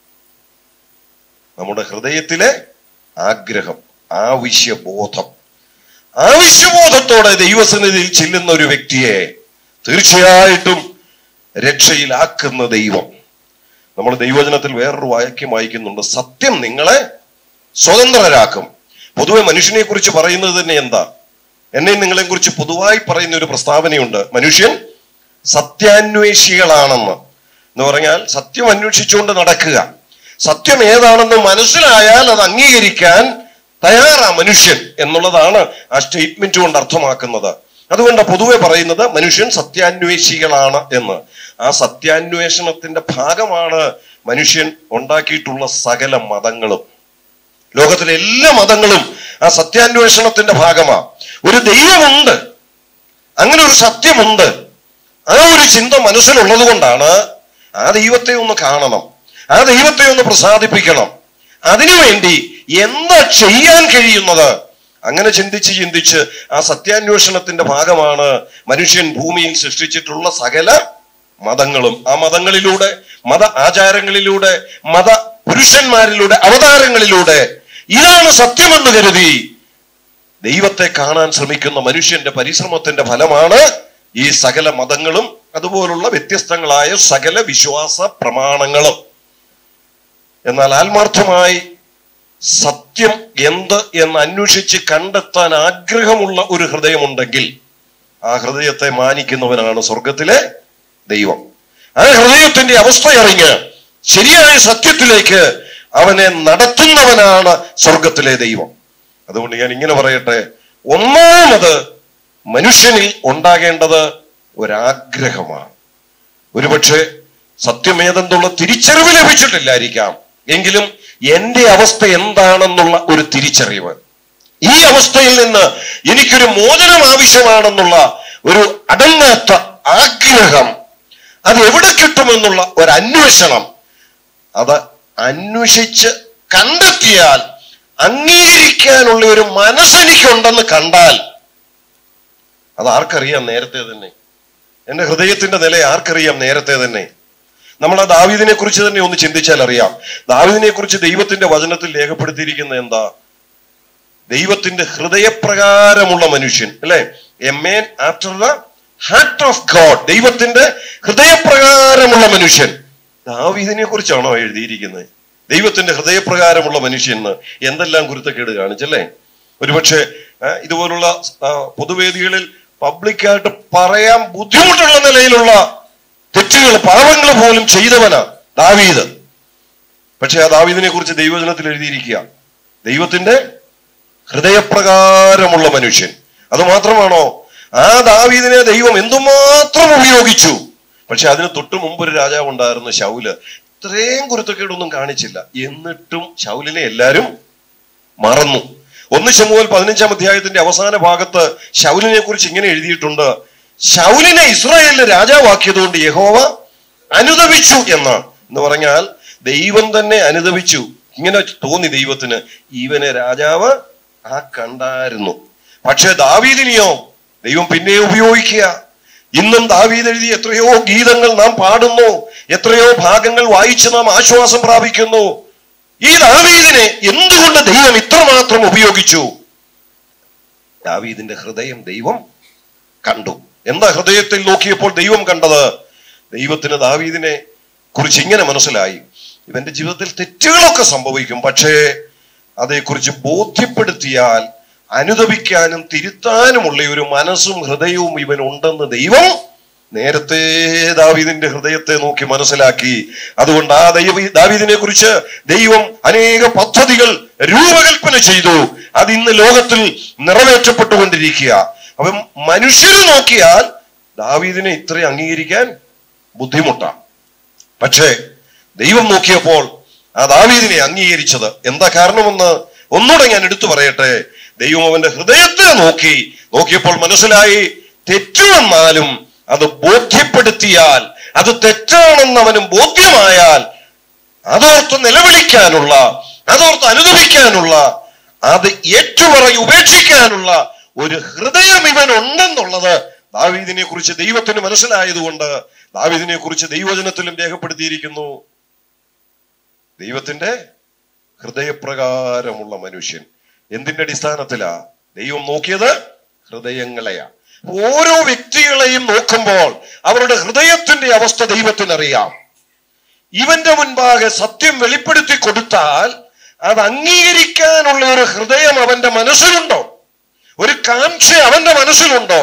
നമ്മുടെ ഹൃദയത്തിലെ ആഗ്രഹം ആവശ്യബോധം ആവശ്യബോധത്തോടെ ദൈവസന്നിധിയിൽ ചെല്ലുന്ന ഒരു വ്യക്തിയെ തീർച്ചയായിട്ടും രക്ഷയിലാക്കുന്ന ദൈവം നമ്മൾ ദൈവജനത്തിൽ വേറൊരു വാക്യം വായിക്കുന്നുണ്ട് സത്യം നിങ്ങളെ സ്വതന്ത്രരാക്കും പൊതുവെ മനുഷ്യനെ കുറിച്ച് പറയുന്നത് തന്നെ എന്താ എന്നെ നിങ്ങളെ കുറിച്ച് പൊതുവായി പറയുന്ന ഒരു പ്രസ്താവനയുണ്ട് മനുഷ്യൻ സത്യാന്വേഷികളാണെന്ന് എന്ന് പറഞ്ഞാൽ സത്യം അന്വേഷിച്ചുകൊണ്ട് നടക്കുക സത്യം ഏതാണെന്ന് മനസ്സിലായാൽ അത് അംഗീകരിക്കാൻ തയ്യാറാ മനുഷ്യൻ എന്നുള്ളതാണ് ആ സ്റ്റേറ്റ്മെന്റ് കൊണ്ട് അർത്ഥമാക്കുന്നത് അതുകൊണ്ട് പൊതുവെ പറയുന്നത് മനുഷ്യൻ സത്യാന്വേഷികളാണ് എന്ന് ആ സത്യാന്വേഷണത്തിന്റെ ഭാഗമാണ് മനുഷ്യൻ ഉണ്ടാക്കിയിട്ടുള്ള സകല മതങ്ങളും ലോകത്തിലെ എല്ലാ മതങ്ങളും ആ സത്യാന്വേഷണത്തിന്റെ ഭാഗമാ ഒരു ദൈവമുണ്ട് അങ്ങനെ ഒരു സത്യമുണ്ട് ആ ഒരു ചിന്ത മനസ്സിലുള്ളത് കൊണ്ടാണ് ആ ദൈവത്തെ ഒന്ന് കാണണം ആ ദൈവത്തെ ഒന്ന് പ്രസാദിപ്പിക്കണം അതിനുവേണ്ടി എന്താ ചെയ്യാൻ കഴിയുന്നത് അങ്ങനെ ചിന്തിച്ച് ചിന്തിച്ച് ആ സത്യാന്വേഷണത്തിന്റെ ഭാഗമാണ് മനുഷ്യൻ ഭൂമിയിൽ സൃഷ്ടിച്ചിട്ടുള്ള സകല മതങ്ങളും ആ മതങ്ങളിലൂടെ മത ആചാരങ്ങളിലൂടെ മത പുരുഷന്മാരിലൂടെ അവതാരങ്ങളിലൂടെ ഇതാണ് സത്യമെന്ന് കരുതി ദൈവത്തെ കാണാൻ ശ്രമിക്കുന്ന മനുഷ്യന്റെ പരിശ്രമത്തിന്റെ ഫലമാണ് ഈ സകല മതങ്ങളും അതുപോലുള്ള വ്യത്യസ്തങ്ങളായ സകല വിശ്വാസ പ്രമാണങ്ങളും എന്നാൽ ആത്മാർത്ഥമായി സത്യം എന്ത് എന്ന് അന്വേഷിച്ച് കണ്ടെത്താൻ ആഗ്രഹമുള്ള ഒരു ഹൃദയമുണ്ടെങ്കിൽ ആ ഹൃദയത്തെ മാനിക്കുന്നവനാണ് സ്വർഗത്തിലെ ദൈവം ആ ഹൃദയത്തിന്റെ അവസ്ഥ അറിഞ്ഞ് ശരിയായ സത്യത്തിലേക്ക് അവനെ നടത്തുന്നവനാണ് സ്വർഗത്തിലെ ദൈവം അതുകൊണ്ട് ഞാൻ ഇങ്ങനെ പറയട്ടെ ഒന്നാമത് മനുഷ്യനിൽ ഉണ്ടാകേണ്ടത് ഒരാഗ്രഹമാണ് ഒരുപക്ഷെ സത്യമേതെന്നുള്ള തിരിച്ചറിവ് ലഭിച്ചിട്ടില്ലായിരിക്കാം എങ്കിലും എന്റെ അവസ്ഥ എന്താണെന്നുള്ള ഒരു തിരിച്ചറിവ് ഈ അവസ്ഥയിൽ നിന്ന് എനിക്കൊരു മോചനം ആവശ്യമാണെന്നുള്ള ഒരു അടങ്ങാത്ത ആഗ്രഹം അത് എവിടെ കിട്ടുമെന്നുള്ള ഒരു അന്വേഷണം അത് അന്വേഷിച്ച് കണ്ടെത്തിയാൽ അംഗീകരിക്കാനുള്ള ഒരു മനസ്സെനിക്കുണ്ടെന്ന് കണ്ടാൽ അത് ആർക്കറിയാം നേരത്തെ തന്നെ എന്റെ ഹൃദയത്തിന്റെ നില ആർക്കറിയാം നേരത്തെ തന്നെ നമ്മൾ ആ ദാവീദിനെ കുറിച്ച് തന്നെ ഒന്ന് ചിന്തിച്ചാൽ അറിയാം ദാവീദിനെ കുറിച്ച് ദൈവത്തിന്റെ വചനത്തിൽ രേഖപ്പെടുത്തിയിരിക്കുന്നത് എന്താ ദൈവത്തിന്റെ ഹൃദയപ്രകാരമുള്ള മനുഷ്യൻ അല്ലെ a man after the heart of God ദൈവത്തിന്റെ ഹൃദയപ്രകാരമുള്ള മനുഷ്യൻ ദാവീദിനെ കുറിച്ചാണോ എഴുതിയിരിക്കുന്നത് ദൈവത്തിന്റെ ഹൃദയപ്രകാരമുള്ള മനുഷ്യൻ എന്ന് എന്തെല്ലാം കുരുത്തക്കേട് കാണിച്ചല്ലേ ഒരുപക്ഷെ ആ, ഇതുപോലുള്ള ആ, പൊതുവേദികളിൽ പബ്ലിക്കായിട്ട് പറയാൻ ബുദ്ധിമുട്ടുള്ള നിലയിലുള്ള തെറ്റുകൾ പാവങ്ങൾ പോലും ചെയ്തവനാ ദാവീദ് പക്ഷെ ആ ദാവീദിനെ കുറിച്ച് ദൈവജനത്തിൽ എഴുതിയിരിക്കുക ദൈവത്തിന്റെ ഹൃദയപ്രകാരമുള്ള മനുഷ്യൻ അത് മാത്രമാണോ ആ ദാവീദിനെ ദൈവം എന്തുമാത്രം ഉപയോഗിച്ചു പക്ഷെ അതിന് തൊട്ടു മുമ്പ് ഒരു രാജാവ് ഉണ്ടായിരുന്നു ശൗല് ഇത്രയും കുരുത്തക്കേടൊന്നും കാണിച്ചില്ല എന്നിട്ടും ശൗലിനെ എല്ലാരും മറന്നു ഒന്ന് ശമുവൽ പതിനഞ്ചാം അധ്യായത്തിന്റെ അവസാന ഭാഗത്ത് ശൗലിനെ കുറിച്ച് ഇങ്ങനെ എഴുതിയിട്ടുണ്ട് ശൗലിനെ ഇസ്രായേലിന് രാജാവാക്കിയതുകൊണ്ട് യഹോവ അനുദപിച്ചു എന്ന് എന്ന് പറഞ്ഞാൽ ദൈവം തന്നെ അനുദപിച്ചു ഇങ്ങനെ തോന്നി ദൈവത്തിന് ഇവനെ രാജാവ് ആ കണ്ടായിരുന്നു പക്ഷെ ദാവീദിനെയോ ദൈവം പിന്നെ ഉപയോഗിക്കുക ഇന്നും ദാവീദ് എഴുതി എത്രയോ ഗീതങ്ങൾ നാം പാടുന്നു എത്രയോ ഭാഗങ്ങൾ വായിച്ച് നാം ആശ്വാസം പ്രാപിക്കുന്നു ഈ ദാവീദിനെ എന്തുകൊണ്ട് ദൈവം ഇത്രമാത്രം ഉപയോഗിച്ചു ദാവീദിന്റെ ഹൃദയം ദൈവം കണ്ടു എന്താ ഹൃദയത്തിൽ നോക്കിയപ്പോൾ ദൈവം കണ്ടത് ദൈവത്തിന് ദാവീദിനെ കുറിച്ച് ഇങ്ങനെ മനസ്സിലായി ഇവന്റെ ജീവിതത്തിൽ തെറ്റുകളൊക്കെ സംഭവിക്കും പക്ഷേ അതേക്കുറിച്ച് ബോധ്യപ്പെടുത്തിയാൽ അനുദപിക്കാനും തിരുത്താനുമുള്ള ഒരു മനസ്സും ഹൃദയവും ഇവൻ ഉണ്ടെന്ന് ദൈവം നേരത്തെ ദാവീദിന്റെ ഹൃദയത്തെ നോക്കി മനസ്സിലാക്കി അതുകൊണ്ട് ആ ദൈവ ദാവീദിനെ കുറിച്ച് ദൈവം അനേക പദ്ധതികൾ രൂപകൽപ്പന ചെയ്തു അത് ഇന്ന് ലോകത്തിൽ നിറവേറ്റപ്പെട്ടുകൊണ്ടിരിക്കുക അപ്പം മനുഷ്യരെ നോക്കിയാൽ ദാവീദിനെ ഇത്രയും അംഗീകരിക്കാൻ ബുദ്ധിമുട്ടാണ് പക്ഷേ ദൈവം നോക്കിയപ്പോൾ ആ ദാവീദിനെ അംഗീകരിച്ചത് എന്താ കാരണമെന്ന് ഒന്നുകൂടെ ഞാൻ എടുത്തു പറയട്ടെ ദൈവം അവന്റെ ഹൃദയത്തെ നോക്കി നോക്കിയപ്പോൾ മനസ്സിലായി തെറ്റുവന്നാലും അത് ബോധ്യപ്പെടുത്തിയാൽ അത് തെറ്റാണെന്ന് അവനും ബോധ്യമായാൽ അതോർത്ത് നിലവിളിക്കാനുള്ള അതോർത്ത് അനുദപിക്കാനുള്ള അത് ഏറ്റുപറയി ഉപേക്ഷിക്കാനുള്ള ഒരു ഹൃദയം ഇവൻ ഉണ്ടെന്നുള്ളത് ദാവീദിനെ കുറിച്ച് ദൈവത്തിന് മനസ്സിലായതുകൊണ്ട് ദാവീദിനെ കുറിച്ച് ദൈവജനത്തിലും രേഖപ്പെടുത്തിയിരിക്കുന്നു ദൈവത്തിന്റെ ഹൃദയപ്രകാരമുള്ള മനുഷ്യൻ എന്തിന്റെ അടിസ്ഥാനത്തിലാ ദൈവം നോക്കിയത് ഹൃദയങ്ങളെയാ ഓരോ വ്യക്തികളെയും നോക്കുമ്പോൾ അവരുടെ ഹൃദയത്തിന്റെ അവസ്ഥ ദൈവത്തിനറിയാം ഇവന്റെ മുൻപാകെ സത്യം വെളിപ്പെടുത്തി കൊടുത്താൽ അത് അംഗീകരിക്കാനുള്ള ഒരു ഹൃദയം അവന്റെ മനസ്സിലുണ്ടോ ഒരു കാംക്ഷ അവന്റെ മനസ്സിലുണ്ടോ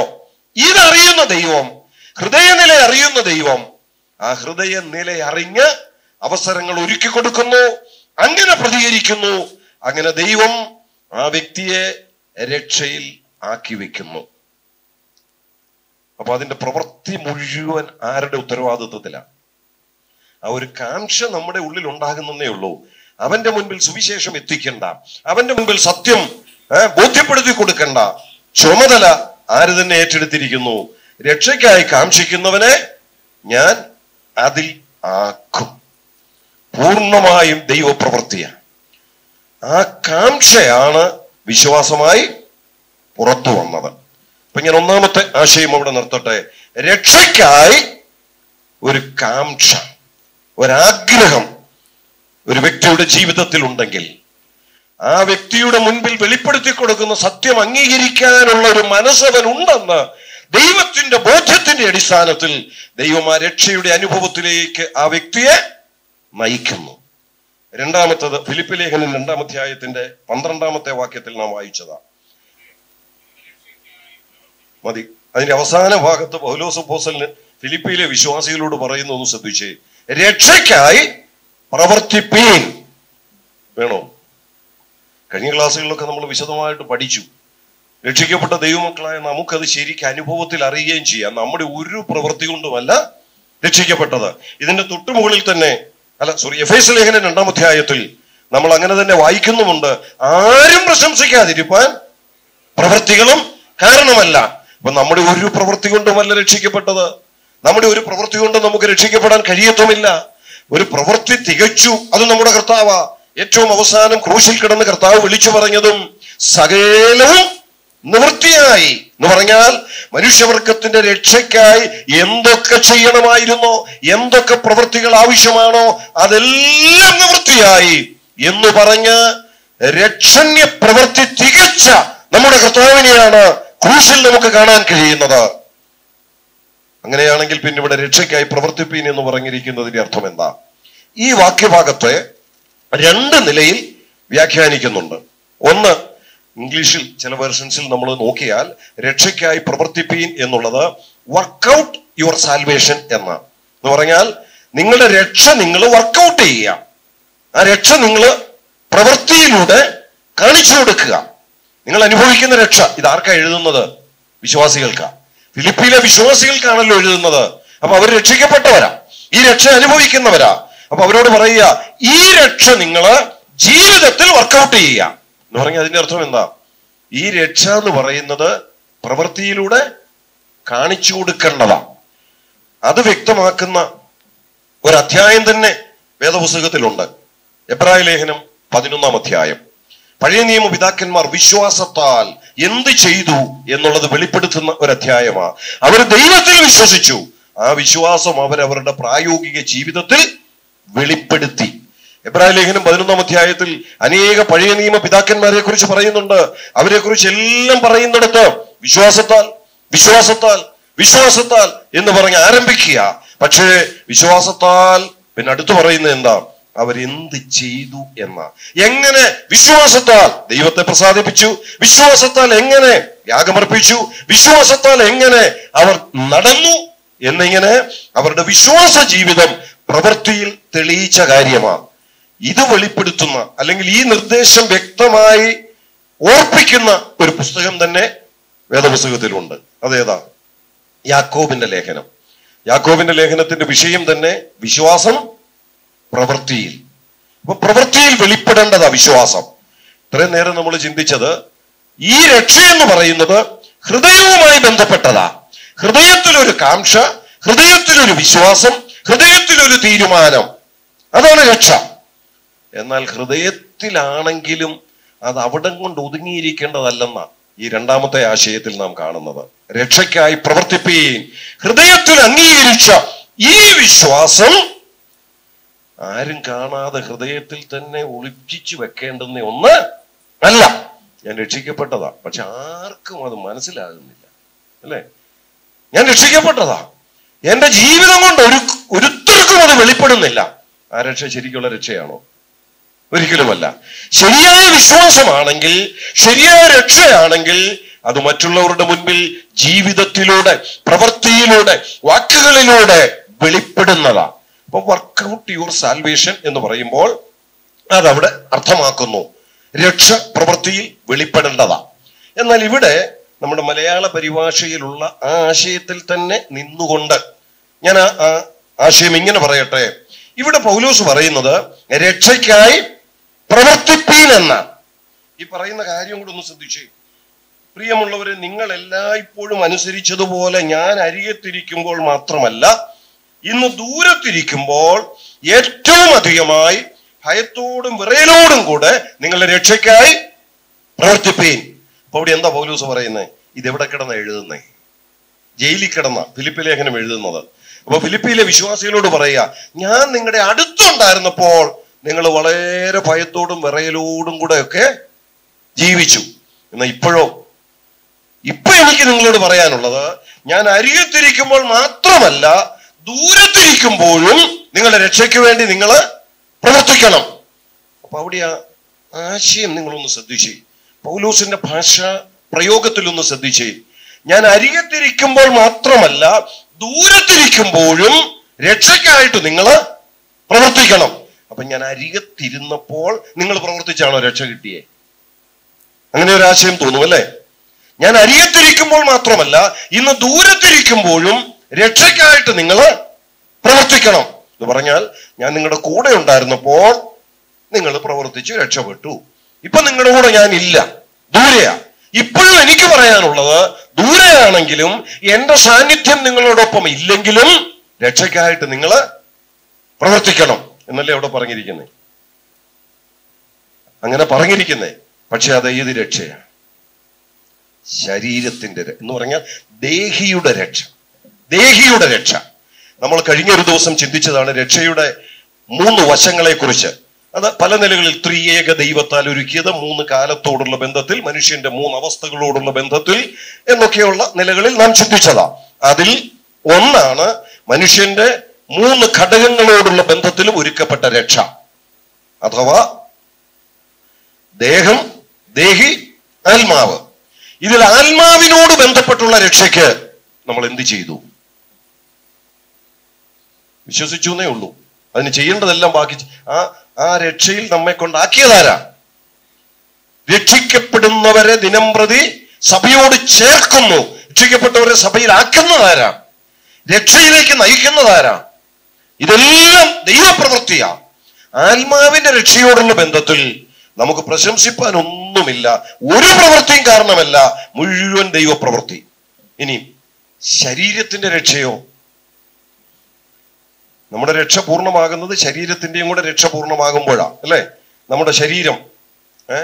ഇതറിയുന്ന ദൈവം ഹൃദയനില അറിയുന്ന ദൈവം ആ ഹൃദയ നില അറിഞ്ഞ് അവസരങ്ങൾ ഒരുക്കി കൊടുക്കുന്നു അങ്ങനെ പ്രതികരിക്കുന്നു അങ്ങനെ ദൈവം ആ വ്യക്തിയെ രക്ഷയിൽ ആക്കി വെക്കുന്നു അപ്പൊ അതിന്റെ പ്രവൃത്തി മുഴുവൻ ആരുടെ ഉത്തരവാദിത്വത്തിലാണ് ആ ഒരു കാംക്ഷ നമ്മുടെ ഉള്ളിൽ ഉണ്ടാകുന്നേ ഉള്ളൂ അവന്റെ മുൻപിൽ സുവിശേഷം എത്തിക്കണ്ട അവന്റെ മുൻപിൽ സത്യം ഏ, ബോധ്യപ്പെടുത്തി കൊടുക്കണ്ട ചുമതല ആര് തന്നെ ഏറ്റെടുത്തിരിക്കുന്നു രക്ഷയ്ക്കായി കാംക്ഷിക്കുന്നവനെ ഞാൻ അതിൽ ആക്കും പൂർണ്ണമായും ദൈവപ്രവൃത്തിയാണ് ആ കാംക്ഷയാണ് വിശ്വാസമായി പുറത്തു വന്നത് അപ്പൊ ഞാൻ ഒന്നാമത്തെ ആശയം അവിടെ നിർത്തട്ടെ രക്ഷയ്ക്കായി ഒരു കാംക്ഷ ഒരാഗ്രഹം ഒരു വ്യക്തിയുടെ ജീവിതത്തിൽ ഉണ്ടെങ്കിൽ ആ വ്യക്തിയുടെ മുൻപിൽ വെളിപ്പെടുത്തി കൊടുക്കുന്ന സത്യം അംഗീകരിക്കാനുള്ള ഒരു മനസ്സവൻ ഉണ്ടെന്ന് ദൈവത്തിന്റെ ബോധ്യത്തിന്റെ അടിസ്ഥാനത്തിൽ ദൈവം ആ രക്ഷയുടെ അനുഭവത്തിലേക്ക് ആ വ്യക്തിയെ നയിക്കുന്നു രണ്ടാമത്തത് ഫിലിപ്പ് ലേഖനം രണ്ടാമധ്യായത്തിന്റെ പന്ത്രണ്ടാമത്തെ വാക്യത്തിൽ നാം വായിച്ചതാ മതി അതിന്റെ അവസാന ഭാഗത്ത് പൗലോസ് പോസലിന് ഫിലിപ്പിയിലെ വിശ്വാസികളോട് പറയുന്നു ഒന്ന് ശ്രദ്ധിച്ചേ രക്ഷയ്ക്കായി പ്രവർത്തിപ്പീൻ വേണോ കഴിഞ്ഞ ക്ലാസ്സുകളിലൊക്കെ നമ്മൾ വിശദമായിട്ട് പഠിച്ചു രക്ഷിക്കപ്പെട്ട ദൈവമക്കളായ നമുക്കത് ശരിക്കും അനുഭവത്തിൽ അറിയുകയും ചെയ്യാം നമ്മുടെ ഒരു പ്രവൃത്തി കൊണ്ടുമല്ല രക്ഷിക്കപ്പെട്ടത് ഇതിന്റെ തൊട്ടുമുകളിൽ തന്നെ അല്ല സോറി എഫ് എസ് ലേഖനം രണ്ടാം അധ്യായത്തിൽ നമ്മൾ അങ്ങനെ തന്നെ വായിക്കുന്നുമുണ്ട് ആരും പ്രശംസിക്കാതിരിപ്പാൻ പ്രവൃത്തികളും കാരണമല്ല അപ്പൊ നമ്മുടെ ഒരു പ്രവൃത്തി കൊണ്ടുമല്ല രക്ഷിക്കപ്പെട്ടത് നമ്മുടെ ഒരു പ്രവൃത്തി കൊണ്ട് നമുക്ക് രക്ഷിക്കപ്പെടാൻ കഴിയത്തുമില്ല ഒരു പ്രവൃത്തി തികച്ചു അത് നമ്മുടെ കർത്താവാ ഏറ്റവും അവസാനം ക്രൂശിൽ കിടന്ന് കർത്താവ് വിളിച്ചു പറഞ്ഞതും സകലവും നിവൃത്തിയായി എന്ന് പറഞ്ഞാൽ മനുഷ്യവർഗത്തിന്റെ രക്ഷയ്ക്കായി എന്തൊക്കെ ചെയ്യണമായിരുന്നോ എന്തൊക്കെ പ്രവൃത്തികൾ ആവശ്യമാണോ അതെല്ലാം നിവൃത്തിയായി എന്ന് പറഞ്ഞ് രക്ഷണ്യ പ്രവൃത്തി തികച്ച നമ്മുടെ കർത്താവിനെയാണ് ക്രൂശിൽ നമുക്ക് കാണാൻ കഴിയുന്നത് അങ്ങനെയാണെങ്കിൽ പിന്നെ ഇവിടെ രക്ഷയ്ക്കായി പ്രവർത്തിപ്പീൻ എന്ന് പറഞ്ഞിരിക്കുന്നതിന്റെ അർത്ഥം എന്താ ഈ വാക്യഭാഗത്തെ രണ്ട് നിലയിൽ വ്യാഖ്യാനിക്കുന്നുണ്ട് ഒന്ന് ഇംഗ്ലീഷിൽ ചില വേർഷൻസിൽ നമ്മൾ നോക്കിയാൽ രക്ഷയ്ക്കായി പ്രവർത്തിപ്പീൻ എന്നുള്ളത് വർക്കൗട്ട് യുവർ സാൽവേഷൻ എന്ന എന്ന് പറഞ്ഞാൽ നിങ്ങളുടെ രക്ഷ നിങ്ങൾ വർക്കൗട്ട് ചെയ്യുക ആ രക്ഷ നിങ്ങൾ പ്രവൃത്തിയിലൂടെ കാണിച്ചു കൊടുക്കുക നിങ്ങൾ അനുഭവിക്കുന്ന രക്ഷ ഇത് ആർക്കാ എഴുതുന്നത് വിശ്വാസികൾക്കാ ഫിലിപ്പിയിലെ വിശ്വാസികൾക്കാണല്ലോ എഴുതുന്നത് അപ്പൊ അവർ രക്ഷിക്കപ്പെട്ടവരാ ഈ രക്ഷ അനുഭവിക്കുന്നവരാ അപ്പൊ അവരോട് പറയുക ഈ രക്ഷ നിങ്ങള് ജീവിതത്തിൽ വർക്കൗട്ട് ചെയ്യുക എന്ന് പറഞ്ഞാൽ അതിന്റെ അർത്ഥം എന്താ ഈ രക്ഷ എന്ന് പറയുന്നത് പ്രവൃത്തിയിലൂടെ കാണിച്ചു കൊടുക്കേണ്ടതാ അത് വ്യക്തമാക്കുന്ന ഒരു അധ്യായം തന്നെ വേദപുസ്തകത്തിലുണ്ട് എബ്രായ ലേഖനം പതിനൊന്നാം അധ്യായം പഴയ നിയമ പിതാക്കന്മാർ വിശ്വാസത്താൽ എന്ത് ചെയ്തു എന്നുള്ളത് വെളിപ്പെടുത്തുന്ന ഒരു അധ്യായമാ അവർ ദൈവത്തിൽ വിശ്വസിച്ചു ആ വിശ്വാസം അവരവരുടെ പ്രായോഗിക ജീവിതത്തിൽ വെളിപ്പെടുത്തി എബ്രാഹിം ലേഖനം പതിനൊന്നാം അധ്യായത്തിൽ അനേക പഴയ നിയമ പിതാക്കന്മാരെ കുറിച്ച് പറയുന്നുണ്ട് അവരെ കുറിച്ച് എല്ലാം പറയുന്നിടത്ത് വിശ്വാസത്താൽ വിശ്വാസത്താൽ വിശ്വാസത്താൽ എന്ന് പറഞ്ഞ് ആരംഭിക്കുക പക്ഷേ വിശ്വാസത്താൽ പിന്നെ അടുത്ത് പറയുന്നത് എന്താ അവരെന്ത് ചെയ്തു എന്ന എങ്ങനെ വിശ്വാസത്താൽ ദൈവത്തെ പ്രസാദിപ്പിച്ചു വിശ്വാസത്താൽ എങ്ങനെ യാഗമർപ്പിച്ചു വിശ്വാസത്താൽ എങ്ങനെ അവർ നടന്നു എന്നിങ്ങനെ അവരുടെ വിശ്വാസ ജീവിതം പ്രവൃത്തിയിൽ തെളിയിച്ച കാര്യമാണ് ഇത് വെളിപ്പെടുത്തുന്ന അല്ലെങ്കിൽ ഈ നിർദ്ദേശം വ്യക്തമായി ഓർപ്പിക്കുന്ന ഒരു പുസ്തകം തന്നെ വേദപുസ്തകത്തിലുണ്ട് അതേതാ യാക്കോബിന്റെ ലേഖനം യാക്കോബിന്റെ ലേഖനത്തിന്റെ വിഷയം തന്നെ വിശ്വാസം പ്രവൃത്തിയിൽ അപ്പൊ പ്രവൃത്തിയിൽ വെളിപ്പെടേണ്ടതാ വിശ്വാസം ഇത്രയും നേരം നമ്മൾ ചിന്തിച്ചത് ഈ രക്ഷ എന്ന് പറയുന്നത് ഹൃദയവുമായി ബന്ധപ്പെട്ടതാ ഹൃദയത്തിലൊരു കാംക്ഷ ഹൃദയത്തിലൊരു വിശ്വാസം ഹൃദയത്തിലൊരു തീരുമാനം അതാണ് രക്ഷ എന്നാൽ ഹൃദയത്തിലാണെങ്കിലും അത് അവിടം കൊണ്ട് ഒതുങ്ങിയിരിക്കേണ്ടതല്ലെന്ന ഈ രണ്ടാമത്തെ ആശയത്തിൽ നാം കാണുന്നത് രക്ഷയ്ക്കായി പ്രവർത്തിപ്പീൻ ഹൃദയത്തിൽ അംഗീകരിച്ച ഈ വിശ്വാസം ആരും കാണാതെ ഹൃദയത്തിൽ തന്നെ ഒളിപ്പിച്ചു വെക്കേണ്ടുന്ന ഒന്ന് അല്ല ഞാൻ രക്ഷിക്കപ്പെട്ടതാ പക്ഷെ ആർക്കും അത് മനസ്സിലാകുന്നില്ല അല്ലേ ഞാൻ രക്ഷിക്കപ്പെട്ടതാ എന്റെ ജീവിതം കൊണ്ട് ഒരു ഒരുത്തർക്കും അത് വെളിപ്പെടുന്നില്ല ആ രക്ഷ ശരിക്കുള്ള രക്ഷയാണോ ഒരിക്കലുമല്ല ശരിയായ വിശ്വാസമാണെങ്കിൽ ശരിയായ രക്ഷയാണെങ്കിൽ അത് മറ്റുള്ളവരുടെ മുൻപിൽ ജീവിതത്തിലൂടെ പ്രവൃത്തിയിലൂടെ വാക്കുകളിലൂടെ വെളിപ്പെടുന്നതാ അപ്പൊ വർക്കൗട്ട് യുവർ സാൽവേഷൻ എന്ന് പറയുമ്പോൾ അതവിടെ അർത്ഥമാക്കുന്നു രക്ഷ പ്രവൃത്തിയിൽ വെളിപ്പെടേണ്ടതാ എന്നാൽ ഇവിടെ നമ്മുടെ മലയാള പരിഭാഷയിലുള്ള ആ ആശയത്തിൽ തന്നെ നിന്നുകൊണ്ട് ഞാൻ ആ ആ ആശയം ഇങ്ങനെ പറയട്ടെ ഇവിടെ പൗലോസ് പറയുന്നത് രക്ഷയ്ക്കായി പ്രവർത്തിപ്പീൻ എന്നാണ് ഈ പറയുന്ന കാര്യം കൂടെ ഒന്ന് ശ്രദ്ധിച്ചേ പ്രിയമുള്ളവരെ നിങ്ങൾ എല്ലായ്പ്പോഴും അനുസരിച്ചതുപോലെ ഞാൻ അരികത്തിരിക്കുമ്പോൾ മാത്രമല്ല ഇന്ന് ദൂരത്തിരിക്കുമ്പോൾ ഏറ്റവും അധികമായി ഭയത്തോടും വിറയലോടും കൂടെ നിങ്ങളുടെ രക്ഷയ്ക്കായി പ്രവർത്തിപ്പീൻ അപ്പൊ അവിടെ എന്താ പൗലൂസ് പറയുന്നത് ഇതെവിടെ കിടന്ന എഴുതുന്നേ ജയിലിൽ കിടന്ന ഫിലിപ്പ് ലേഖനം എഴുതുന്നത് അപ്പൊ ഫിലിപ്പിയിലെ വിശ്വാസികളോട് പറയുക ഞാൻ നിങ്ങളുടെ അടുത്തുണ്ടായിരുന്നപ്പോൾ നിങ്ങൾ വളരെ ഭയത്തോടും വിറയലോടും കൂടെ ഒക്കെ ജീവിച്ചു എന്നാൽ ഇപ്പോഴോ ഇപ്പൊ എനിക്ക് നിങ്ങളോട് പറയാനുള്ളത് ഞാൻ അരികത്തിരിക്കുമ്പോൾ മാത്രമല്ല ദൂരത്തിരിക്കുമ്പോഴും നിങ്ങളുടെ രക്ഷയ്ക്ക് വേണ്ടി നിങ്ങൾ പ്രവർത്തിക്കണം അപ്പൊ അവിടെ ആ ആശയം നിങ്ങളൊന്ന് ശ്രദ്ധിച്ചേ പൗലൂസിന്റെ ഭാഷ പ്രയോഗത്തിലൊന്ന് ശ്രദ്ധിച്ചേ ഞാൻ അരികത്തിരിക്കുമ്പോൾ മാത്രമല്ല ദൂരത്തിരിക്കുമ്പോഴും രക്ഷയ്ക്കായിട്ട് നിങ്ങൾ പ്രവർത്തിക്കണം അപ്പൊ ഞാൻ അരികത്തിരുന്നപ്പോൾ നിങ്ങൾ പ്രവർത്തിച്ചാണോ രക്ഷ കിട്ടിയേ അങ്ങനെ ഒരു ആശയം തോന്നും അല്ലേ ഞാൻ അരിയത്തിരിക്കുമ്പോൾ മാത്രമല്ല ഇന്ന് ദൂരത്തിരിക്കുമ്പോഴും രക്ഷയ്ക്കായിട്ട് നിങ്ങൾ പ്രവർത്തിക്കണം എന്ന് പറഞ്ഞാൽ ഞാൻ നിങ്ങളുടെ കൂടെ ഉണ്ടായിരുന്നപ്പോൾ നിങ്ങൾ പ്രവർത്തിച്ച് രക്ഷപ്പെട്ടു ഇപ്പൊ നിങ്ങളുടെ കൂടെ ഞാൻ ഇല്ല ദൂരെയാ ഇപ്പോഴും എനിക്ക് പറയാനുള്ളത് ദൂരെയാണെങ്കിലും എന്റെ സാന്നിധ്യം നിങ്ങളോടൊപ്പം ഇല്ലെങ്കിലും രക്ഷയ്ക്കായിട്ട് നിങ്ങൾ പ്രവർത്തിക്കണം എന്നല്ലേ അവിടെ പറഞ്ഞിരിക്കുന്നത് അങ്ങനെ പറഞ്ഞിരിക്കുന്നേ പക്ഷെ അത് ഏത് രക്ഷയാണ് ശരീരത്തിന്റെ ര- എന്ന് പറഞ്ഞാൽ ദേഹിയുടെ രക്ഷ ദേഹിയുടെ രക്ഷ നമ്മൾ കഴിഞ്ഞ ഒരു ദിവസം ചിന്തിച്ചതാണ് രക്ഷയുടെ മൂന്ന് വശങ്ങളെ കുറിച്ച് അത് പല നിലകളിൽ ത്രിയേക ദൈവത്താൽ ഒരുക്കിയത് മൂന്ന് കാലത്തോടുള്ള ബന്ധത്തിൽ മനുഷ്യന്റെ മൂന്ന് അവസ്ഥകളോടുള്ള ബന്ധത്തിൽ എന്നൊക്കെയുള്ള നിലകളിൽ നാം ചിന്തിച്ചതാ അതിൽ ഒന്നാണ് മനുഷ്യന്റെ മൂന്ന് ഘടകങ്ങളോടുള്ള ബന്ധത്തിലും ഒരുക്കപ്പെട്ട രക്ഷ അഥവാ ദേഹം ദേഹി ആത്മാവ് ഇതിൽ ആത്മാവിനോട് ബന്ധപ്പെട്ടുള്ള രക്ഷയ്ക്ക് നമ്മൾ എന്ത് ചെയ്തു വിശ്വസിച്ചു എന്നേ ഉള്ളൂ അതിന് ചെയ്യേണ്ടതെല്ലാം ബാക്കി ചെ- ആ ആ രക്ഷയിൽ നമ്മെ കൊണ്ടാക്കിയതാരാ രക്ഷിക്കപ്പെടുന്നവരെ ദിനം പ്രതി സഭയോട് ചേർക്കുന്നു രക്ഷിക്കപ്പെട്ടവരെ സഭയിലാക്കുന്നതാരാ രക്ഷയിലേക്ക് നയിക്കുന്നതാരാ ഇതെല്ലാം ദൈവപ്രവൃത്തിയാ ആത്മാവിന്റെ രക്ഷയോടുള്ള ബന്ധത്തിൽ നമുക്ക് പ്രശംസിപ്പാൻ ഒന്നുമില്ല ഒരു പ്രവൃത്തിയും കാരണമല്ല മുഴുവൻ ദൈവപ്രവൃത്തി ഇനി ശരീരത്തിന്റെ രക്ഷയോ നമ്മുടെ രക്ഷ പൂർണ്ണമാകുന്നത് ശരീരത്തിന്റെയും കൂടെ രക്ഷ പൂർണ്ണമാകുമ്പോഴാ അല്ലേ നമ്മുടെ ശരീരം ഏ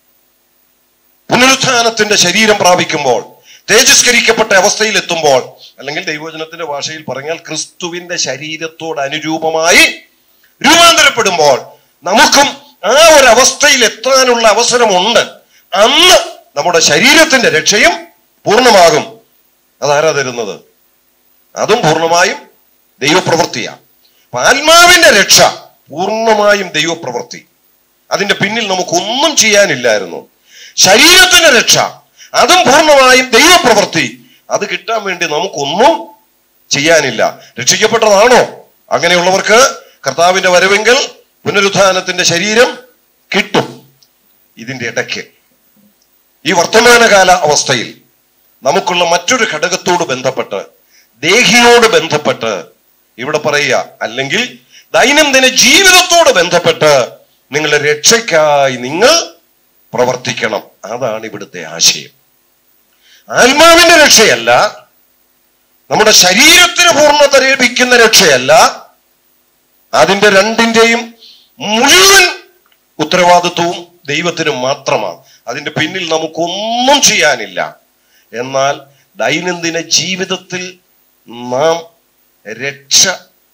പുനരുത്ഥാനത്തിന്റെ ശരീരം പ്രാപിക്കുമ്പോൾ തേജസ്കരിക്കപ്പെട്ട അവസ്ഥയിൽ എത്തുമ്പോൾ അല്ലെങ്കിൽ ദൈവവചനത്തിന്റെ ഭാഷയിൽ പറഞ്ഞാൽ ക്രിസ്തുവിന്റെ ശരീരത്തോട് അനുരൂപമായി രൂപാന്തരപ്പെടുമ്പോൾ നമുക്കും ആ ഒരു അവസ്ഥയിൽ എത്താനുള്ള അവസരമുണ്ട് അന്ന് നമ്മുടെ ശരീരത്തിന്റെ രക്ഷയും പൂർണ്ണമാകും അതാരാ തരുന്നത് അതും പൂർണ്ണമായും ദൈവപ്രവൃത്തിയാണ് അപ്പൊ ആത്മാവിന്റെ രക്ഷ പൂർണ്ണമായും ദൈവപ്രവൃത്തി അതിന്റെ പിന്നിൽ നമുക്കൊന്നും ചെയ്യാനില്ലായിരുന്നു ശരീരത്തിന്റെ രക്ഷ അതും പൂർണ്ണമായും ദൈവപ്രവൃത്തി അത് കിട്ടാൻ വേണ്ടി നമുക്കൊന്നും ചെയ്യാനില്ല രക്ഷിക്കപ്പെട്ടതാണോ അങ്ങനെയുള്ളവർക്ക് കർത്താവിന്റെ വരവെങ്കിൽ പുനരുത്ഥാനത്തിന്റെ ശരീരം കിട്ടും ഇതിന്റെ ഇടയ്ക്ക് ഈ വർത്തമാനകാല അവസ്ഥയിൽ നമുക്കുള്ള മറ്റൊരു ഘടകത്തോട് ബന്ധപ്പെട്ട് ദേഹിയോട് ബന്ധപ്പെട്ട് ഇവിടെ പറയുക അല്ലെങ്കിൽ ദൈനംദിന ജീവിതത്തോട് ബന്ധപ്പെട്ട് നിങ്ങളുടെ രക്ഷയ്ക്കായി നിങ്ങൾ പ്രവർത്തിക്കണം അതാണ് ഇവിടുത്തെ ആശയം ആത്മാവിന്റെ രക്ഷയല്ല നമ്മുടെ ശരീരത്തിന് പൂർണ്ണത ലഭിക്കുന്ന രക്ഷയല്ല അതിന്റെ രണ്ടിന്റെയും മുഴുവൻ ഉത്തരവാദിത്വവും ദൈവത്തിന് മാത്രമാണ് അതിന്റെ പിന്നിൽ നമുക്കൊന്നും ചെയ്യാനില്ല എന്നാൽ ദൈനംദിന ജീവിതത്തിൽ നാം രക്ഷ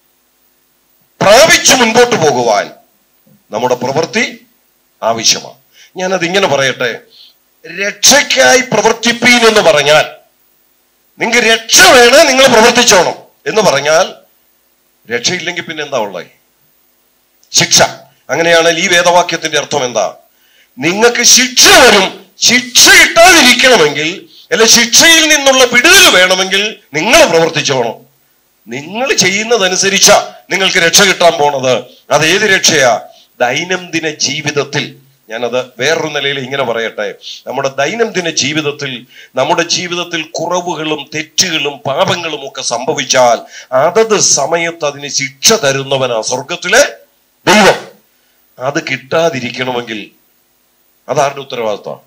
പ്രാപിച്ചു മുൻപോട്ട് പോകുവാൻ നമ്മുടെ പ്രവൃത്തി ആവശ്യമാണ് ഞാനത് ഇങ്ങനെ പറയട്ടെ രക്ഷയ്ക്കായി പ്രവർത്തിപ്പീൻ എന്ന് പറഞ്ഞാൽ നിങ്ങൾക്ക് രക്ഷ വേണേ നിങ്ങൾ പ്രവർത്തിച്ചോണം എന്ന് പറഞ്ഞാൽ രക്ഷയില്ലെങ്കിൽ പിന്നെ എന്താ ഉള്ളത് ശിക്ഷ അങ്ങനെയാണെങ്കിൽ ഈ വേദവാക്യത്തിന്റെ അർത്ഥം എന്താ നിങ്ങൾക്ക് ശിക്ഷ വരും ശിക്ഷ കിട്ടാതിരിക്കണമെങ്കിൽ അല്ല ശിക്ഷയിൽ നിന്നുള്ള വിടുതൽ വേണമെങ്കിൽ നിങ്ങൾ പ്രവർത്തിച്ചോണം നിങ്ങൾ ചെയ്യുന്നതനുസരിച്ച നിങ്ങൾക്ക് രക്ഷ കിട്ടാൻ പോണത് അത് ഏത് രക്ഷയാ ദൈനംദിന ജീവിതത്തിൽ ഞാനത് വേറൊരു നിലയിൽ ഇങ്ങനെ പറയട്ടെ നമ്മുടെ ദൈനംദിന ജീവിതത്തിൽ നമ്മുടെ ജീവിതത്തിൽ കുറവുകളും തെറ്റുകളും പാപങ്ങളും ഒക്കെ സംഭവിച്ചാൽ അതത് സമയത്ത് അതിന് ശിക്ഷ തരുന്നവനാ സ്വർഗത്തിലെ ദൈവം അത് കിട്ടാതിരിക്കണമെങ്കിൽ അതാരുടെ ഉത്തരവാദിത്വം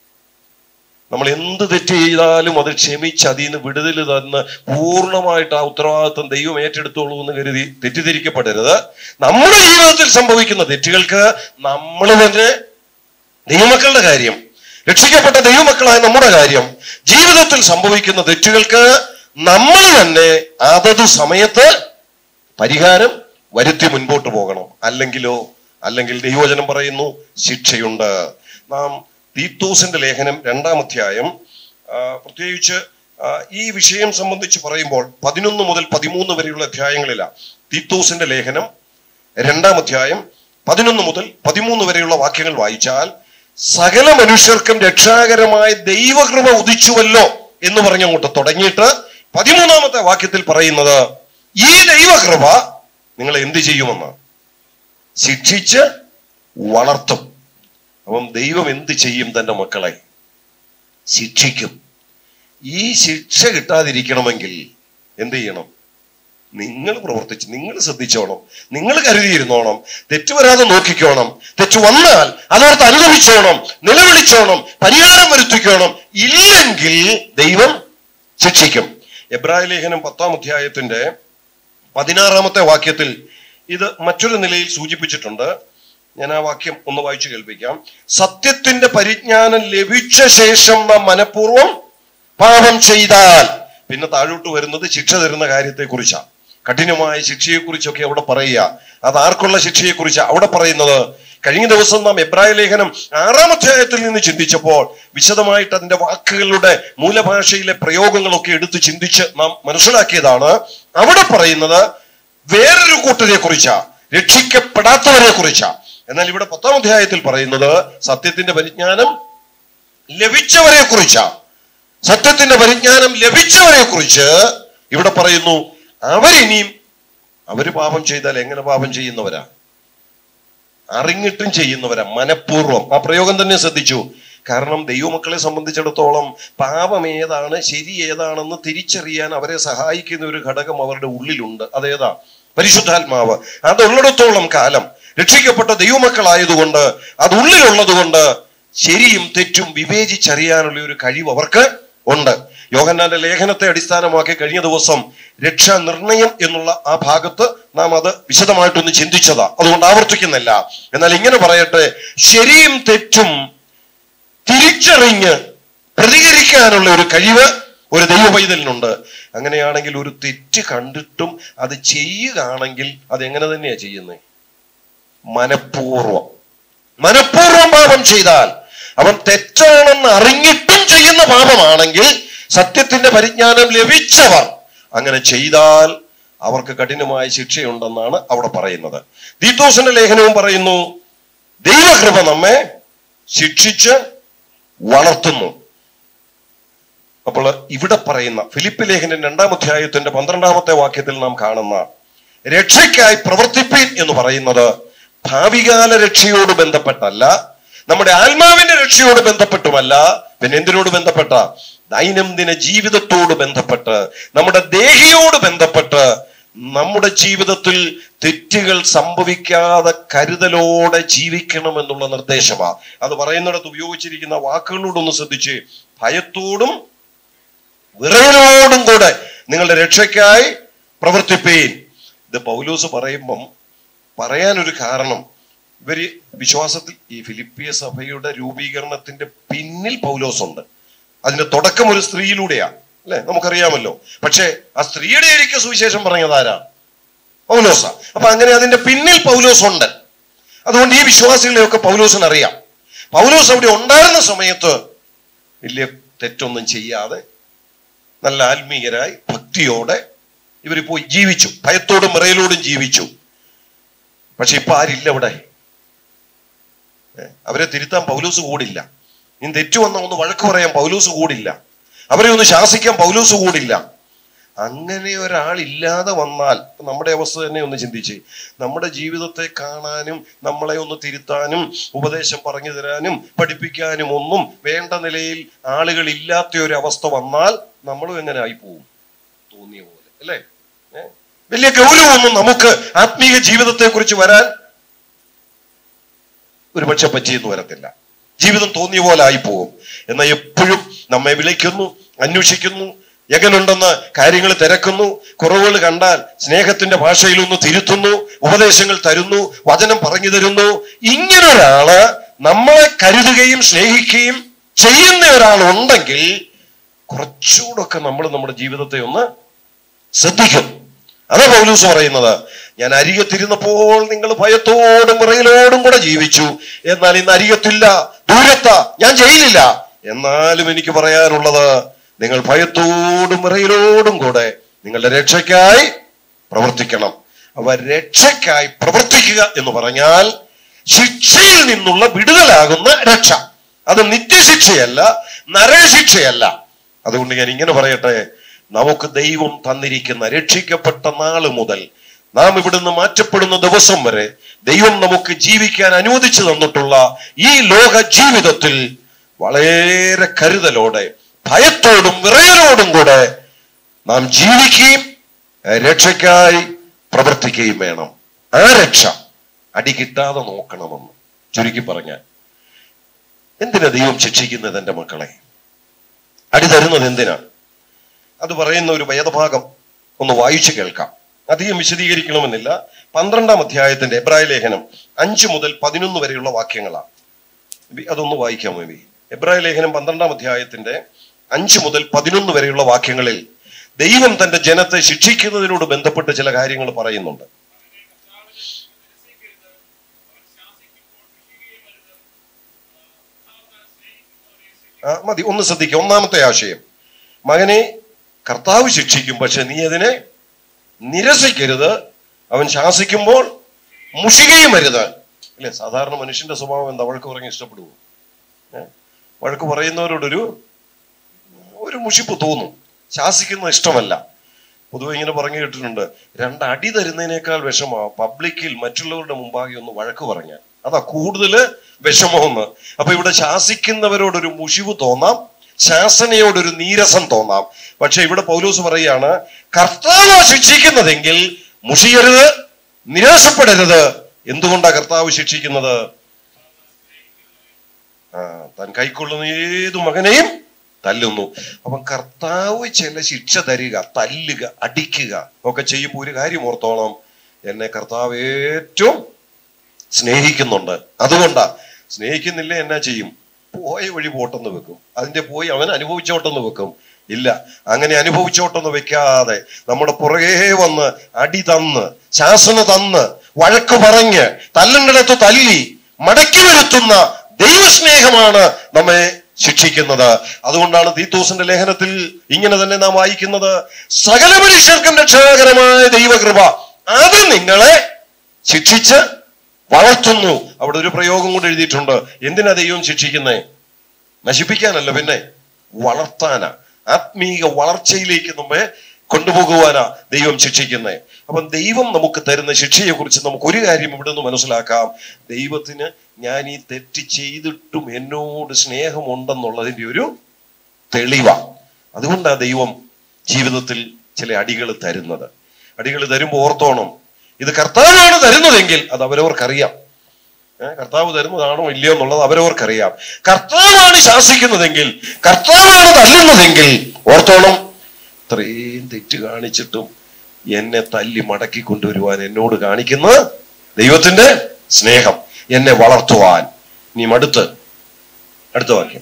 നമ്മൾ എന്ത് തെറ്റ് ചെയ്താലും അത് ക്ഷമിച്ച് അതിൽ നിന്ന് വിടുതൽ തന്ന് പൂർണ്ണമായിട്ട് ആ ഉത്തരവാദിത്വം ദൈവം ഏറ്റെടുത്തോളൂ എന്ന് കരുതി തെറ്റിദ്ധരിക്കപ്പെടരുത് നമ്മുടെ ജീവിതത്തിൽ സംഭവിക്കുന്ന തെറ്റുകൾക്ക് നമ്മൾ തന്നെ ദൈവമക്കളുടെ കാര്യം രക്ഷിക്കപ്പെട്ട ദൈവമക്കളായ നമ്മുടെ കാര്യം ജീവിതത്തിൽ സംഭവിക്കുന്ന തെറ്റുകൾക്ക് നമ്മൾ തന്നെ അതത് സമയത്ത് പരിഹാരം വരുത്തി മുൻപോട്ട് പോകണം അല്ലെങ്കിലോ അല്ലെങ്കിൽ ദൈവവചനം പറയുന്നു ശിക്ഷയുണ്ട് നാം തീത്തോസിന്റെ ലേഖനം രണ്ടാം അധ്യായം ആ, പ്രത്യേകിച്ച് ആ, ഈ വിഷയം സംബന്ധിച്ച് പറയുമ്പോൾ പതിനൊന്ന് മുതൽ പതിമൂന്ന് വരെയുള്ള അധ്യായങ്ങളിലാണ് തീത്തോസിന്റെ ലേഖനം രണ്ടാം അധ്യായം പതിനൊന്ന് മുതൽ പതിമൂന്ന് വരെയുള്ള വാക്യങ്ങൾ വായിച്ചാൽ സകല മനുഷ്യർക്കും രക്ഷാകരമായ ദൈവകൃപ ഉദിച്ചുവല്ലോ എന്ന് പറഞ്ഞങ്ങോട്ട് തുടങ്ങിയിട്ട് പതിമൂന്നാമത്തെ വാക്യത്തിൽ പറയുന്നത് ഈ ദൈവകൃപ നിങ്ങൾ എന്ത് ചെയ്യുമെന്ന് ശിക്ഷിച്ച് വളർത്തും അപ്പം ദൈവം എന്ത് ചെയ്യും തന്റെ മക്കളെ ശിക്ഷിക്കും ഈ ശിക്ഷ കിട്ടാതിരിക്കണമെങ്കിൽ എന്ത് ചെയ്യണം നിങ്ങൾ പ്രവർത്തിച്ച് നിങ്ങൾ ശ്രദ്ധിച്ചോണം നിങ്ങൾ കരുതിയിരുന്നോണം തെറ്റ് വരാതെ നോക്കിക്കോണം തെറ്റ് വന്നാൽ അതോർത്ത് അനുഭവിച്ചോണം നിലവിളിച്ചോണം പരിഹാരം വരുത്തിക്കോണം ഇല്ലെങ്കിൽ ദൈവം ശിക്ഷിക്കും എബ്രായ ലേഖനം പത്താം അധ്യായത്തിന്റെ പതിനാറാമത്തെ വാക്യത്തിൽ ഇത് മറ്റൊരു നിലയിൽ സൂചിപ്പിച്ചിട്ടുണ്ട് ഞാൻ ആ വാക്യം ഒന്ന് വായിച്ചു കേൾപ്പിക്കാം സത്യത്തിന്റെ പരിജ്ഞാനം ലഭിച്ച ശേഷം നാം മനഃപൂർവ്വം പാപം ചെയ്താൽ പിന്നെ താഴോട്ട് വരുന്നത് ശിക്ഷ തരുന്ന കാര്യത്തെ കുറിച്ചാണ് കഠിനമായ ശിക്ഷയെ കുറിച്ചൊക്കെ അവിടെ പറയുക അത് ആർക്കുള്ള ശിക്ഷയെ കുറിച്ച് അവിടെ പറയുന്നത് കഴിഞ്ഞ ദിവസം നാം എബ്രായ ലേഖനം ആറാം അധ്യായത്തിൽ നിന്ന് ചിന്തിച്ചപ്പോൾ വിശദമായിട്ട് അതിന്റെ വാക്കുകളുടെ മൂലഭാഷയിലെ പ്രയോഗങ്ങളൊക്കെ എടുത്ത് ചിന്തിച്ച് നാം മനസ്സിലാക്കിയതാണ് അവിടെ പറയുന്നത് വേറൊരു കൂട്ടരെ കുറിച്ചാ രക്ഷിക്കപ്പെടാത്തവരെ കുറിച്ചാ എന്നാൽ ഇവിടെ പത്താം അധ്യായത്തിൽ പറയുന്നത് സത്യത്തിന്റെ പരിജ്ഞാനം ലഭിച്ചവരെ കുറിച്ചാ സത്യത്തിന്റെ പരിജ്ഞാനം ലഭിച്ചവരെ കുറിച്ച് ഇവിടെ പറയുന്നു അവരിനിയും അവര് പാപം ചെയ്താൽ എങ്ങനെ പാപം ചെയ്യുന്നവരാ അറിഞ്ഞിട്ടും ചെയ്യുന്നവരാ മനഃപൂർവ്വം ആ പ്രയോഗം തന്നെ ശ്രദ്ധിച്ചു കാരണം ദൈവമക്കളെ സംബന്ധിച്ചിടത്തോളം പാപം ഏതാണ് ശരി ഏതാണെന്ന് തിരിച്ചറിയാൻ അവരെ സഹായിക്കുന്ന ഒരു ഘടകം അവരുടെ ഉള്ളിലുണ്ട് അതേതാ പരിശുദ്ധാത്മാവ് അതുള്ളിടത്തോളം കാലം രക്ഷിക്കപ്പെട്ട ദൈവമക്കളായതുകൊണ്ട് അത് ഉള്ളിലുള്ളത് കൊണ്ട് ശരിയും തെറ്റും വിവേചിച്ചറിയാനുള്ള ഒരു കഴിവ് അവർക്ക് ഉണ്ട് യോഹന്നാന്റെ ലേഖനത്തെ അടിസ്ഥാനമാക്കി കഴിഞ്ഞ ദിവസം രക്ഷാ നിർണയം എന്നുള്ള ആ ഭാഗത്ത് നാം അത് വിശദമായിട്ടൊന്ന് ചിന്തിച്ചതാ അതുകൊണ്ട് ആവർത്തിക്കുന്നില്ല എന്നാൽ ഇങ്ങനെ പറയട്ടെ ശരിയും തെറ്റും തിരിച്ചറിഞ്ഞ് പ്രതികരിക്കാനുള്ള ഒരു കഴിവ് ഒരു ദൈവ പൈതലിനുണ്ട് അങ്ങനെയാണെങ്കിൽ ഒരു തെറ്റ് കണ്ടിട്ടും അത് ചെയ്യുകയാണെങ്കിൽ അത് എങ്ങനെ തന്നെയാ ചെയ്യുന്നത് മനഃപൂർവം മനഃപൂർവം പാപം ചെയ്താൽ അവൻ തെറ്റാണെന്ന് അറിഞ്ഞിട്ടും ചെയ്യുന്ന പാപമാണെങ്കിൽ സത്യത്തിന്റെ പരിജ്ഞാനം ലഭിച്ചവർ അങ്ങനെ ചെയ്താൽ അവർക്ക് കഠിനമായ ശിക്ഷയുണ്ടെന്നാണ് അവിടെ പറയുന്നത് ദീത്തോസിന്റെ ലേഖനവും പറയുന്നു ദൈവകൃപ നമ്മെ ശിക്ഷിച്ച് വളർത്തുന്നു അപ്പോൾ ഇവിടെ പറയുന്ന ഫിലിപ്പ് ലേഖനം രണ്ടാം അധ്യായത്തിന്റെ പന്ത്രണ്ടാമത്തെ വാക്യത്തിൽ നാം കാണുന്ന രക്ഷയ്ക്കായി പ്രവർത്തിപ്പീൻ എന്ന് പറയുന്നത് ഭാവികാല രക്ഷയോട് ബന്ധപ്പെട്ടല്ല നമ്മുടെ ആത്മാവിന്റെ രക്ഷയോട് ബന്ധപ്പെട്ടുമല്ല പിന്നെ എന്തിനോട് ബന്ധപ്പെട്ട ദൈനംദിന ജീവിതത്തോട് ബന്ധപ്പെട്ട് നമ്മുടെ ദേഹിയോട് ബന്ധപ്പെട്ട് നമ്മുടെ ജീവിതത്തിൽ തെറ്റുകൾ സംഭവിക്കാതെ കരുതലോടെ ജീവിക്കണം എന്നുള്ള നിർദ്ദേശമാണ് അത് പറയുന്നിടത്ത് ഉപയോഗിച്ചിരിക്കുന്ന വാക്കുകളോടൊന്ന് ശ്രദ്ധിച്ച് ഭയത്തോടും വിറയലോടും കൂടെ നിങ്ങളുടെ രക്ഷയ്ക്കായി പ്രവർത്തിപ്പീൻ ഇത് പൗലൂസ് പറയുമ്പം പറയാനൊരു കാരണം ഇവര് വിശ്വാസത്തിൽ ഈ ഫിലിപ്പിയ സഭയുടെ രൂപീകരണത്തിന്റെ പിന്നിൽ പൗലോസ് ഉണ്ട് അതിന്റെ തുടക്കം ഒരു സ്ത്രീയിലൂടെയാ അല്ലെ നമുക്കറിയാമല്ലോ പക്ഷേ ആ സ്ത്രീയുടെ എനിക്ക് സുവിശേഷം പറഞ്ഞതാരാ പൗലോസ അപ്പൊ അങ്ങനെ അതിന്റെ പിന്നിൽ പൗലോസ് ഉണ്ട് അതുകൊണ്ട് ഈ വിശ്വാസികളെയൊക്കെ പൗലോസിന് അറിയാം പൗലോസ് അവിടെ ഉണ്ടായിരുന്ന സമയത്ത് വലിയ തെറ്റൊന്നും ചെയ്യാതെ നല്ല ആത്മീയരായി ഭക്തിയോടെ ഇവർ പോയി ജീവിച്ചു ഭയത്തോടും വിറയലോടും ജീവിച്ചു പക്ഷെ ഇപ്പൊ ആരില്ല അവിടെ ഏ, അവരെ തിരുത്താൻ പൗലൂസ് കൂടില്ല ഇനി തെറ്റു വന്ന ഒന്ന് വഴക്ക് പറയാൻ പൗലൂസ് കൂടില്ല അവരെ ഒന്ന് ശാസിക്കാൻ പൗലൂസ് കൂടില്ല അങ്ങനെ ഒരാൾ ഇല്ലാതെ വന്നാൽ ഇപ്പൊ നമ്മുടെ അവസ്ഥ തന്നെ ഒന്ന് ചിന്തിച്ച് നമ്മുടെ ജീവിതത്തെ കാണാനും നമ്മളെ ഒന്ന് തിരുത്താനും ഉപദേശം പറഞ്ഞു തരാനും പഠിപ്പിക്കാനും ഒന്നും വേണ്ട നിലയിൽ ആളുകൾ ഇല്ലാത്ത ഒരു അവസ്ഥ വന്നാൽ നമ്മളും എങ്ങനെ ആയിപ്പോവും തോന്നിയ പോലെ അല്ലേ ഏ? വലിയ ഗൗരവമൊന്നും നമുക്ക് ആത്മീയ ജീവിതത്തെ കുറിച്ച് വരാൻ ഒരുപക്ഷെ പറ്റിയെന്ന് വരത്തില്ല ജീവിതം തോന്നിയ പോലെ ആയിപ്പോകും എന്നാൽ എപ്പോഴും നമ്മെ വിളിക്കുന്നു അന്വേഷിക്കുന്നു എങ്ങനുണ്ടെന്ന് കാര്യങ്ങൾ തിരക്കുന്നു കുറവുകൾ കണ്ടാൽ സ്നേഹത്തിന്റെ ഭാഷയിൽ ഒന്ന് തിരുത്തുന്നു ഉപദേശങ്ങൾ തരുന്നു വചനം പറഞ്ഞു തരുന്നു ഇങ്ങനെ ഒരാള് നമ്മളെ കരുതുകയും സ്നേഹിക്കുകയും ചെയ്യുന്ന ഒരാൾ ഉണ്ടെങ്കിൽ കുറച്ചുകൂടൊക്കെ നമ്മൾ നമ്മുടെ ജീവിതത്തെ ഒന്ന് ശ്രദ്ധിക്കും അതാ പൗലൂസ് പറയുന്നത് ഞാൻ അരികത്തിരുന്നപ്പോൾ നിങ്ങൾ ഭയത്തോടും വിറയിലോടും കൂടെ ജീവിച്ചു എന്നാൽ ഇന്ന് അരികത്തില്ല ദൂരത്ത ഞാൻ ജയിലില്ല എന്നാലും എനിക്ക് പറയാനുള്ളത് നിങ്ങൾ ഭയത്തോടും വിറയിലോടും കൂടെ നിങ്ങളുടെ രക്ഷയ്ക്കായി പ്രവർത്തിക്കണം അവ രക്ഷയ്ക്കായി പ്രവർത്തിക്കുക എന്ന് പറഞ്ഞാൽ ശിക്ഷയിൽ നിന്നുള്ള വിടുതലാകുന്ന രക്ഷ അത് നിത്യശിക്ഷയല്ല നരശിക്ഷയല്ല അതുകൊണ്ട് ഞാൻ ഇങ്ങനെ പറയട്ടെ നമുക്ക് ദൈവം തന്നിരിക്കുന്ന രക്ഷിക്കപ്പെട്ട നാള് മുതൽ നാം ഇവിടുന്ന് മാറ്റപ്പെടുന്ന ദിവസം വരെ ദൈവം നമുക്ക് ജീവിക്കാൻ അനുവദിച്ചു തന്നിട്ടുള്ള ഈ ലോക ജീവിതത്തിൽ വളരെ കരുതലോടെ ഭയത്തോടും വിറയലോടും കൂടെ നാം ജീവിക്കുകയും രക്ഷയ്ക്കായി പ്രവർത്തിക്കുകയും വേണം ആ രക്ഷ അടി കിട്ടാതെ നോക്കണമെന്ന് ചുരുക്കി പറഞ്ഞാൽ എന്തിനാ ദൈവം ശിക്ഷിക്കുന്നത് എന്റെ മക്കളെ അടി തരുന്നത് എന്തിനാ അത് പറയുന്ന ഒരു വേദഭാഗം ഒന്ന് വായിച്ചു കേൾക്കാം അധികം വിശദീകരിക്കണമെന്നില്ല പന്ത്രണ്ടാം അധ്യായത്തിന്റെ എബ്രായ ലേഖനം അഞ്ച് മുതൽ പതിനൊന്ന് വരെയുള്ള വാക്യങ്ങളാണ് ഇബി, അതൊന്ന് വായിക്കാമോ ഇബി എബ്രായ ലേഖനം പന്ത്രണ്ടാം അധ്യായത്തിന്റെ അഞ്ച് മുതൽ പതിനൊന്ന് വരെയുള്ള വാക്യങ്ങളിൽ ദൈവം തന്റെ ജനത്തെ ശിക്ഷിക്കുന്നതിനോട് ബന്ധപ്പെട്ട് ചില കാര്യങ്ങൾ പറയുന്നുണ്ട് ആ, മതി ഒന്ന് ശ്രദ്ധിക്കുക ഒന്നാമത്തെ ആശയം മകനെ കർത്താവ് ശിക്ഷിക്കും പക്ഷെ നീ അതിനെ നിരസിക്കരുത് അവൻ ശാസിക്കുമ്പോൾ മുഷികയും അരുത് അല്ലേ സാധാരണ മനുഷ്യന്റെ സ്വഭാവം എന്താ വഴക്ക് പറഞ്ഞ് ഇഷ്ടപ്പെടുവോ ഏ? വഴക്ക് പറയുന്നവരോടൊരു ഒരു മുഷിപ്പ് തോന്നും ശാസിക്കുന്ന ഇഷ്ടമല്ല പൊതുവെ ഇങ്ങനെ പറഞ്ഞു കേട്ടിട്ടുണ്ട് രണ്ട് അടി തരുന്നതിനേക്കാൾ വിഷമോ പബ്ലിക്കിൽ മറ്റുള്ളവരുടെ മുമ്പാകെ ഒന്ന് വഴക്ക് പറഞ്ഞാൽ അതാ കൂടുതല് വിഷമമെന്ന് അപ്പൊ ഇവിടെ ശാസിക്കുന്നവരോടൊരു മുഷിവ് തോന്നാം ശാസനയോടൊരു നീരസം തോന്നാം പക്ഷെ ഇവിടെ പൗലൂസ് പറയാണ് കർത്താവ് ശിക്ഷിക്കുന്നതെങ്കിൽ മുഷിയരുത് നിരാശപ്പെടരുത് എന്തുകൊണ്ടാ കർത്താവ് ശിക്ഷിക്കുന്നത് ആ താൻ കൈക്കൊള്ളുന്ന ഏതു മകനെയും തല്ലുന്നു അപ്പം കർത്താവ് ചില ശിക്ഷ തരിക തല്ലുക അടിക്കുക ഒക്കെ ചെയ്യുമ്പോൾ ഒരു കാര്യം ഓർത്തോണം എന്നെ കർത്താവ് ഏറ്റവും സ്നേഹിക്കുന്നുണ്ട് അതുകൊണ്ടാ സ്നേഹിക്കുന്നില്ല എന്നാ ചെയ്യും പോയ വഴി പോട്ടെന്ന് വെക്കും അതിന്റെ പോയി അവൻ അനുഭവിച്ചോട്ടെന്ന് വെക്കും ഇല്ല അങ്ങനെ അനുഭവിച്ചോട്ടെന്ന് വെക്കാതെ നമ്മുടെ പുറകെ വന്ന് അടി തന്ന് ശാസന തന്ന് വഴക്ക് പറഞ്ഞ് തല്ലുന്നിടത്ത് തല്ലി മടക്കി വരുത്തുന്ന ദൈവസ്നേഹമാണ് നമ്മെ ശിക്ഷിക്കുന്നത് അതുകൊണ്ടാണ് തീത്തോസിന്റെ ലേഖനത്തിൽ ഇങ്ങനെ തന്നെ നാം വായിക്കുന്നത് സകല മനുഷ്യർക്കും രക്ഷാകരമായ ദൈവകൃപ അത് നിങ്ങളെ ശിക്ഷിച്ച് വളർത്തുന്നു അവിടെ ഒരു പ്രയോഗം കൊണ്ട് എഴുതിയിട്ടുണ്ട് എന്തിനാ ദൈവം ശിക്ഷിക്കുന്നേ നശിപ്പിക്കാനല്ല പിന്നെ വളർത്താനാ ആത്മീക വളർച്ചയിലേക്ക് നമ്മെ കൊണ്ടുപോകുവാനാ ദൈവം ശിക്ഷിക്കുന്നേ അപ്പം ദൈവം നമുക്ക് തരുന്ന ശിക്ഷയെ കുറിച്ച് നമുക്ക് ഒരു കാര്യം ഇവിടെ നിന്ന് മനസ്സിലാക്കാം ദൈവത്തിന് ഞാൻ ഈ തെറ്റ് ചെയ്തിട്ടും എന്നോട് സ്നേഹമുണ്ടെന്നുള്ളതിന്റെ ഒരു തെളിവാ അതുകൊണ്ടാ ദൈവം ജീവിതത്തിൽ ചില അടികൾ തരുന്നത് അടികൾ തരുമ്പോൾ ഓർത്തോണം ഇത് കർത്താവാണ് തരുന്നതെങ്കിൽ അത് അവരവർക്കറിയാം ഏഹ് കർത്താവ് തരുന്നതാണോ ഇല്ലയോ എന്നുള്ളത് അവരവർക്കറിയാം കർത്താവാണ് ശാസിക്കുന്നതെങ്കിൽ കർത്താവാണ് തല്ലുന്നതെങ്കിൽ ഓർത്തോണം ഇത്രയും തെറ്റ് കാണിച്ചിട്ടും എന്നെ തല്ലി മടക്കി കൊണ്ടുവരുവാൻ എന്നോട് കാണിക്കുന്ന ദൈവത്തിന്റെ സ്നേഹം എന്നെ വളർത്തുവാൻ നീ മടുത്ത് അടുത്ത വാക്യം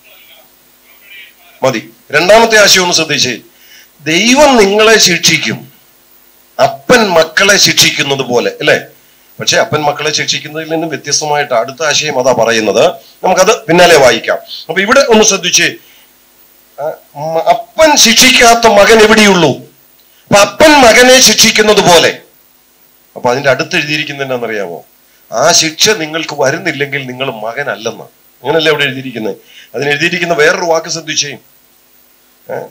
മതി രണ്ടാമത്തെ ആശയം ഒന്ന് ശ്രദ്ധിച്ച് ദൈവം നിങ്ങളെ ശിക്ഷിക്കും അപ്പൻ മക്കളെ ശിക്ഷിക്കുന്നത് പോലെ അല്ലേ പക്ഷെ അപ്പൻ മക്കളെ ശിക്ഷിക്കുന്നതിൽ നിന്നും വ്യത്യസ്തമായിട്ട് അടുത്ത ആശയം അതാ പറയുന്നത് നമുക്കത് പിന്നാലെ വായിക്കാം അപ്പൊ ഇവിടെ ഒന്ന് ശ്രദ്ധിച്ച് ആ, മ- അപ്പൻ ശിക്ഷിക്കാത്ത മകൻ എവിടെയുള്ളൂ അപ്പൊ അപ്പൻ മകനെ ശിക്ഷിക്കുന്നത് പോലെ അപ്പൊ അതിന്റെ അടുത്ത് എഴുതിയിരിക്കുന്നത് എന്താണെന്നറിയാമോ ആ ശിക്ഷ നിങ്ങൾക്ക് വരുന്നില്ലെങ്കിൽ നിങ്ങൾ മകനല്ലെന്ന് അങ്ങനല്ലേ അവിടെ എഴുതിയിരിക്കുന്നത് അതിന് എഴുതിയിരിക്കുന്ന വേറൊരു വാക്ക് ശ്രദ്ധിച്ചേ ഏ?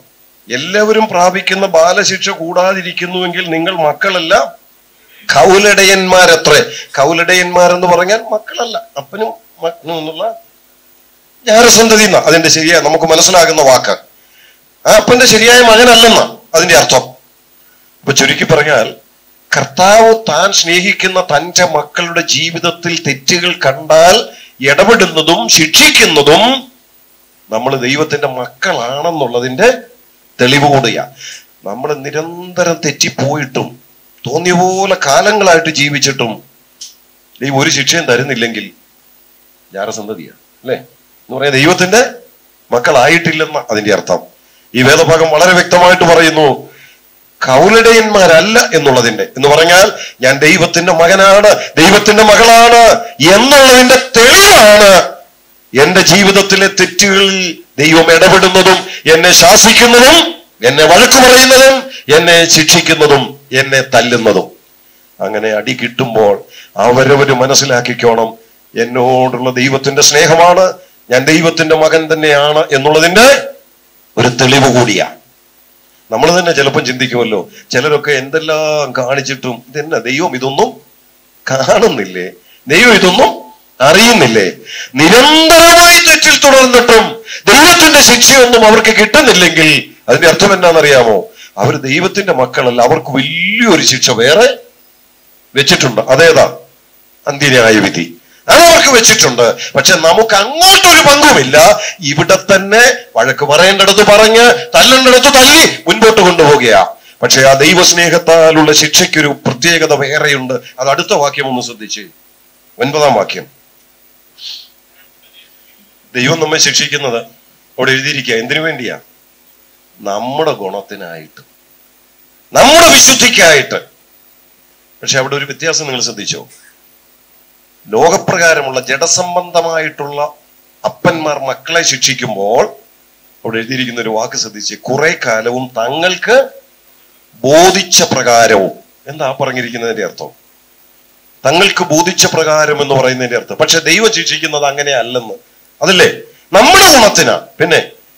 എല്ലാവരും പ്രാപിക്കുന്ന ബാലശിക്ഷ കൂടാതിരിക്കുന്നുവെങ്കിൽ നിങ്ങൾ മക്കളല്ല കൗലടയന്മാരത്രേ കൗലടയന്മാരെന്ന് പറഞ്ഞാൽ മക്കളല്ല അപ്പനും മകനും എന്നുള്ള ജാരസന്ധതി എന്നാ അതിന്റെ ശരിയായ നമുക്ക് മനസ്സിലാകുന്ന വാക്ക് ആ അപ്പന്റെ ശരിയായ മകനല്ലെന്ന അതിന്റെ അർത്ഥം ഇപ്പൊ ചുരുക്കി പറഞ്ഞാൽ കർത്താവ് താൻ സ്നേഹിക്കുന്ന തന്റെ മക്കളുടെ ജീവിതത്തിൽ തെറ്റുകൾ കണ്ടാൽ ഇടപെടുന്നതും ശിക്ഷിക്കുന്നതും നമ്മൾ ദൈവത്തിന്റെ മക്കളാണെന്നുള്ളതിന്റെ തെളിവ് കൂടിയാ നമ്മൾ നിരന്തരം തെറ്റിപ്പോയിട്ടും തോന്നിയ പോലെ കാലങ്ങളായിട്ട് ജീവിച്ചിട്ടും ദൈവം ഒരു ശിക്ഷയും തരുന്നില്ലെങ്കിൽ ജാരസന്ധതിയാണ് അല്ലേ എന്ന് പറയാൻ ദൈവത്തിന്റെ മക്കളായിട്ടില്ലെന്ന അതിന്റെ അർത്ഥം ഈ വേദഭാഗം വളരെ വ്യക്തമായിട്ട് പറയുന്നു കൗലടയന്മാരല്ല എന്നുള്ളതിന്റെ എന്ന് പറഞ്ഞാൽ ഞാൻ ദൈവത്തിന്റെ മകനാണ് ദൈവത്തിന്റെ മകളാണ് എന്നുള്ളതിന്റെ തെളിവാണ് എന്റെ ജീവിതത്തിലെ തെറ്റുകളിൽ ദൈവം ഇടപെടുന്നതും എന്നെ ശാസിക്കുന്നതും എന്നെ വഴക്കു പറയുന്നതും എന്നെ ശിക്ഷിക്കുന്നതും എന്നെ തല്ലുന്നതും അങ്ങനെ അടി കിട്ടുമ്പോൾ അവരവര് മനസ്സിലാക്കിക്കോണം എന്നോടുള്ള ദൈവത്തിന്റെ സ്നേഹമാണ് ഞാൻ ദൈവത്തിന്റെ മകൻ തന്നെയാണ് എന്നുള്ളതിന്റെ ഒരു തെളിവ് കൂടിയാണ് നമ്മൾ തന്നെ ചിലപ്പം ചിന്തിക്കുമല്ലോ ചിലരൊക്കെ എന്തെല്ലാം കാണിച്ചിട്ടും ഇതെന്നാ ദൈവം ഇതൊന്നും കാണുന്നില്ലേ ദൈവം ഇതൊന്നും അറിയുന്നില്ലേ നിരന്തരമായി തെറ്റിൽ തുടർന്നിട്ടും ദൈവത്തിന്റെ ശിക്ഷയൊന്നും അവർക്ക് കിട്ടുന്നില്ലെങ്കിൽ അതിന്റെ അർത്ഥം എന്നാണെന്നറിയാമോ അവർ ദൈവത്തിന്റെ മക്കളല്ല അവർക്ക് വലിയൊരു ശിക്ഷ വേറെ വെച്ചിട്ടുണ്ട് അതേതാ അന്ത്യന്യായ വിധി അത് അവർക്ക് വെച്ചിട്ടുണ്ട് പക്ഷെ നമുക്ക് അങ്ങോട്ടൊരു പങ്കുമില്ല ഇവിടെ തന്നെ വഴക്ക് പറയേണ്ടടത്ത് പറഞ്ഞ് തല്ലേണ്ടടത്ത് തല്ലി മുൻപോട്ട് കൊണ്ടുപോകുക പക്ഷെ ആ ദൈവസ്നേഹത്താലുള്ള ശിക്ഷയ്ക്കൊരു പ്രത്യേകത വേറെയുണ്ട് അത് അടുത്ത വാക്യം ഒന്ന് ശ്രദ്ധിച്ച് ഒൻപതാം വാക്യം ദൈവം നമ്മെ ശിക്ഷിക്കുന്നത് അവിടെ എഴുതിയിരിക്കുക എന്തിനു വേണ്ടിയാ നമ്മുടെ ഗുണത്തിനായിട്ട് നമ്മുടെ വിശുദ്ധിക്കായിട്ട് പക്ഷെ അവിടെ ഒരു വ്യത്യാസം നിങ്ങൾ ശ്രദ്ധിച്ചോ ലോകപ്രകാരമുള്ള ജഡസംബന്ധമായിട്ടുള്ള അപ്പന്മാർ മക്കളെ ശിക്ഷിക്കുമ്പോൾ അവിടെ എഴുതിയിരിക്കുന്ന ഒരു വാക്ക് ശ്രദ്ധിച്ച് കുറെ കാലവും തങ്ങൾക്ക് ബോധിച്ച പ്രകാരവും എന്താ പറഞ്ഞിരിക്കുന്നതിന്റെ അർത്ഥം തങ്ങൾക്ക് ബോധിച്ച പ്രകാരം എന്ന് പറയുന്നതിന്റെ അർത്ഥം പക്ഷെ ദൈവം ശിക്ഷിക്കുന്നത് അങ്ങനെ അല്ലെന്ന് അതല്ലേ നമ്മുടെ ഗുണത്തിനാ പിന്നെ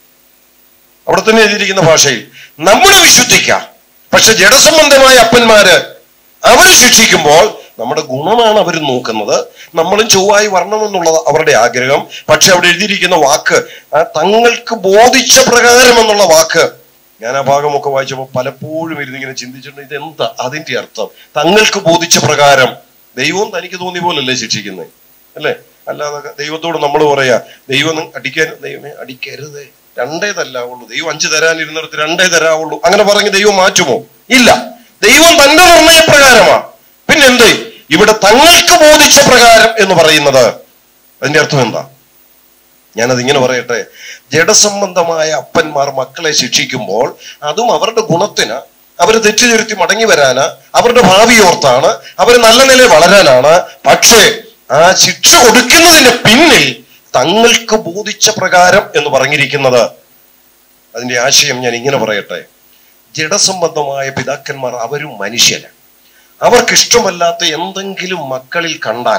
അവിടെ തന്നെ എഴുതിയിരിക്കുന്ന ഭാഷയിൽ നമ്മുടെ വിശുദ്ധിക്ക പക്ഷെ ജഡസംബന്ധമായ അപ്പന്മാര് അവരെ ശിക്ഷിക്കുമ്പോൾ നമ്മുടെ ഗുണമാണ് അവർ നോക്കുന്നത് നമ്മളും ചൊവ്വായി വരണമെന്നുള്ളത് അവരുടെ ആഗ്രഹം പക്ഷെ അവിടെ എഴുതിയിരിക്കുന്ന വാക്ക് ആ തങ്ങൾക്ക് ബോധിച്ച പ്രകാരം എന്നുള്ള വാക്ക് ഞാൻ ആ ഭാഗമൊക്കെ വായിച്ചപ്പോൾ പലപ്പോഴും ഇരുന്നിങ്ങനെ ചിന്തിച്ചിട്ടുണ്ട് ഇത് എന്താ അതിന്റെ അർത്ഥം തങ്ങൾക്ക് ബോധിച്ച പ്രകാരം ദൈവവും തനിക്ക് തോന്നിയ പോലല്ലേ ശിക്ഷിക്കുന്നത് അല്ലേ അല്ലാതെ ദൈവത്തോട് നമ്മൾ പറയാ ദൈവം അടിക്കാൻ ദൈവമേ അടിക്കരുതേ രണ്ടേ തല്ലാവുള്ളൂ ദൈവം അഞ്ച് തരാനിരുന്നിടത്ത് രണ്ടേ തരാവുള്ളൂ അങ്ങനെ പറഞ്ഞ് ദൈവം മാറ്റുമോ ഇല്ല ദൈവം തന്റെ നിർണയപ്രകാരമാണ് പിന്നെന്ത് ഇവിടെ തങ്ങൾക്ക് ബോധിച്ച പ്രകാരം എന്ന് പറയുന്നത് അതിന്റെ അർത്ഥം എന്താ ഞാനത് ഇങ്ങനെ പറയട്ടെ ജഡസംബന്ധമായ അപ്പന്മാർ മക്കളെ ശിക്ഷിക്കുമ്പോൾ അതും അവരുടെ ഗുണത്തിന് അവർ തെറ്റുതിരുത്തി മടങ്ങി വരാന് അവരുടെ ഭാവി ഓർത്താണ് അവർ നല്ല നിലയിൽ വളരാനാണ് പക്ഷേ ആ ശിക്ഷ കൊടുക്കുന്നതിന് പിന്നിൽ തങ്ങൾക്ക് ബോധിച്ച പ്രകാരം എന്ന് പറഞ്ഞിരിക്കുന്നത് അതിന്റെ ആശയം ഞാൻ ഇങ്ങനെ പറയട്ടെ ജഡസംബന്ധമായ പിതാക്കന്മാർ അവരും മനുഷ്യന് അവർക്ക് ഇഷ്ടമല്ലാത്ത എന്തെങ്കിലും മക്കളിൽ കണ്ടാൽ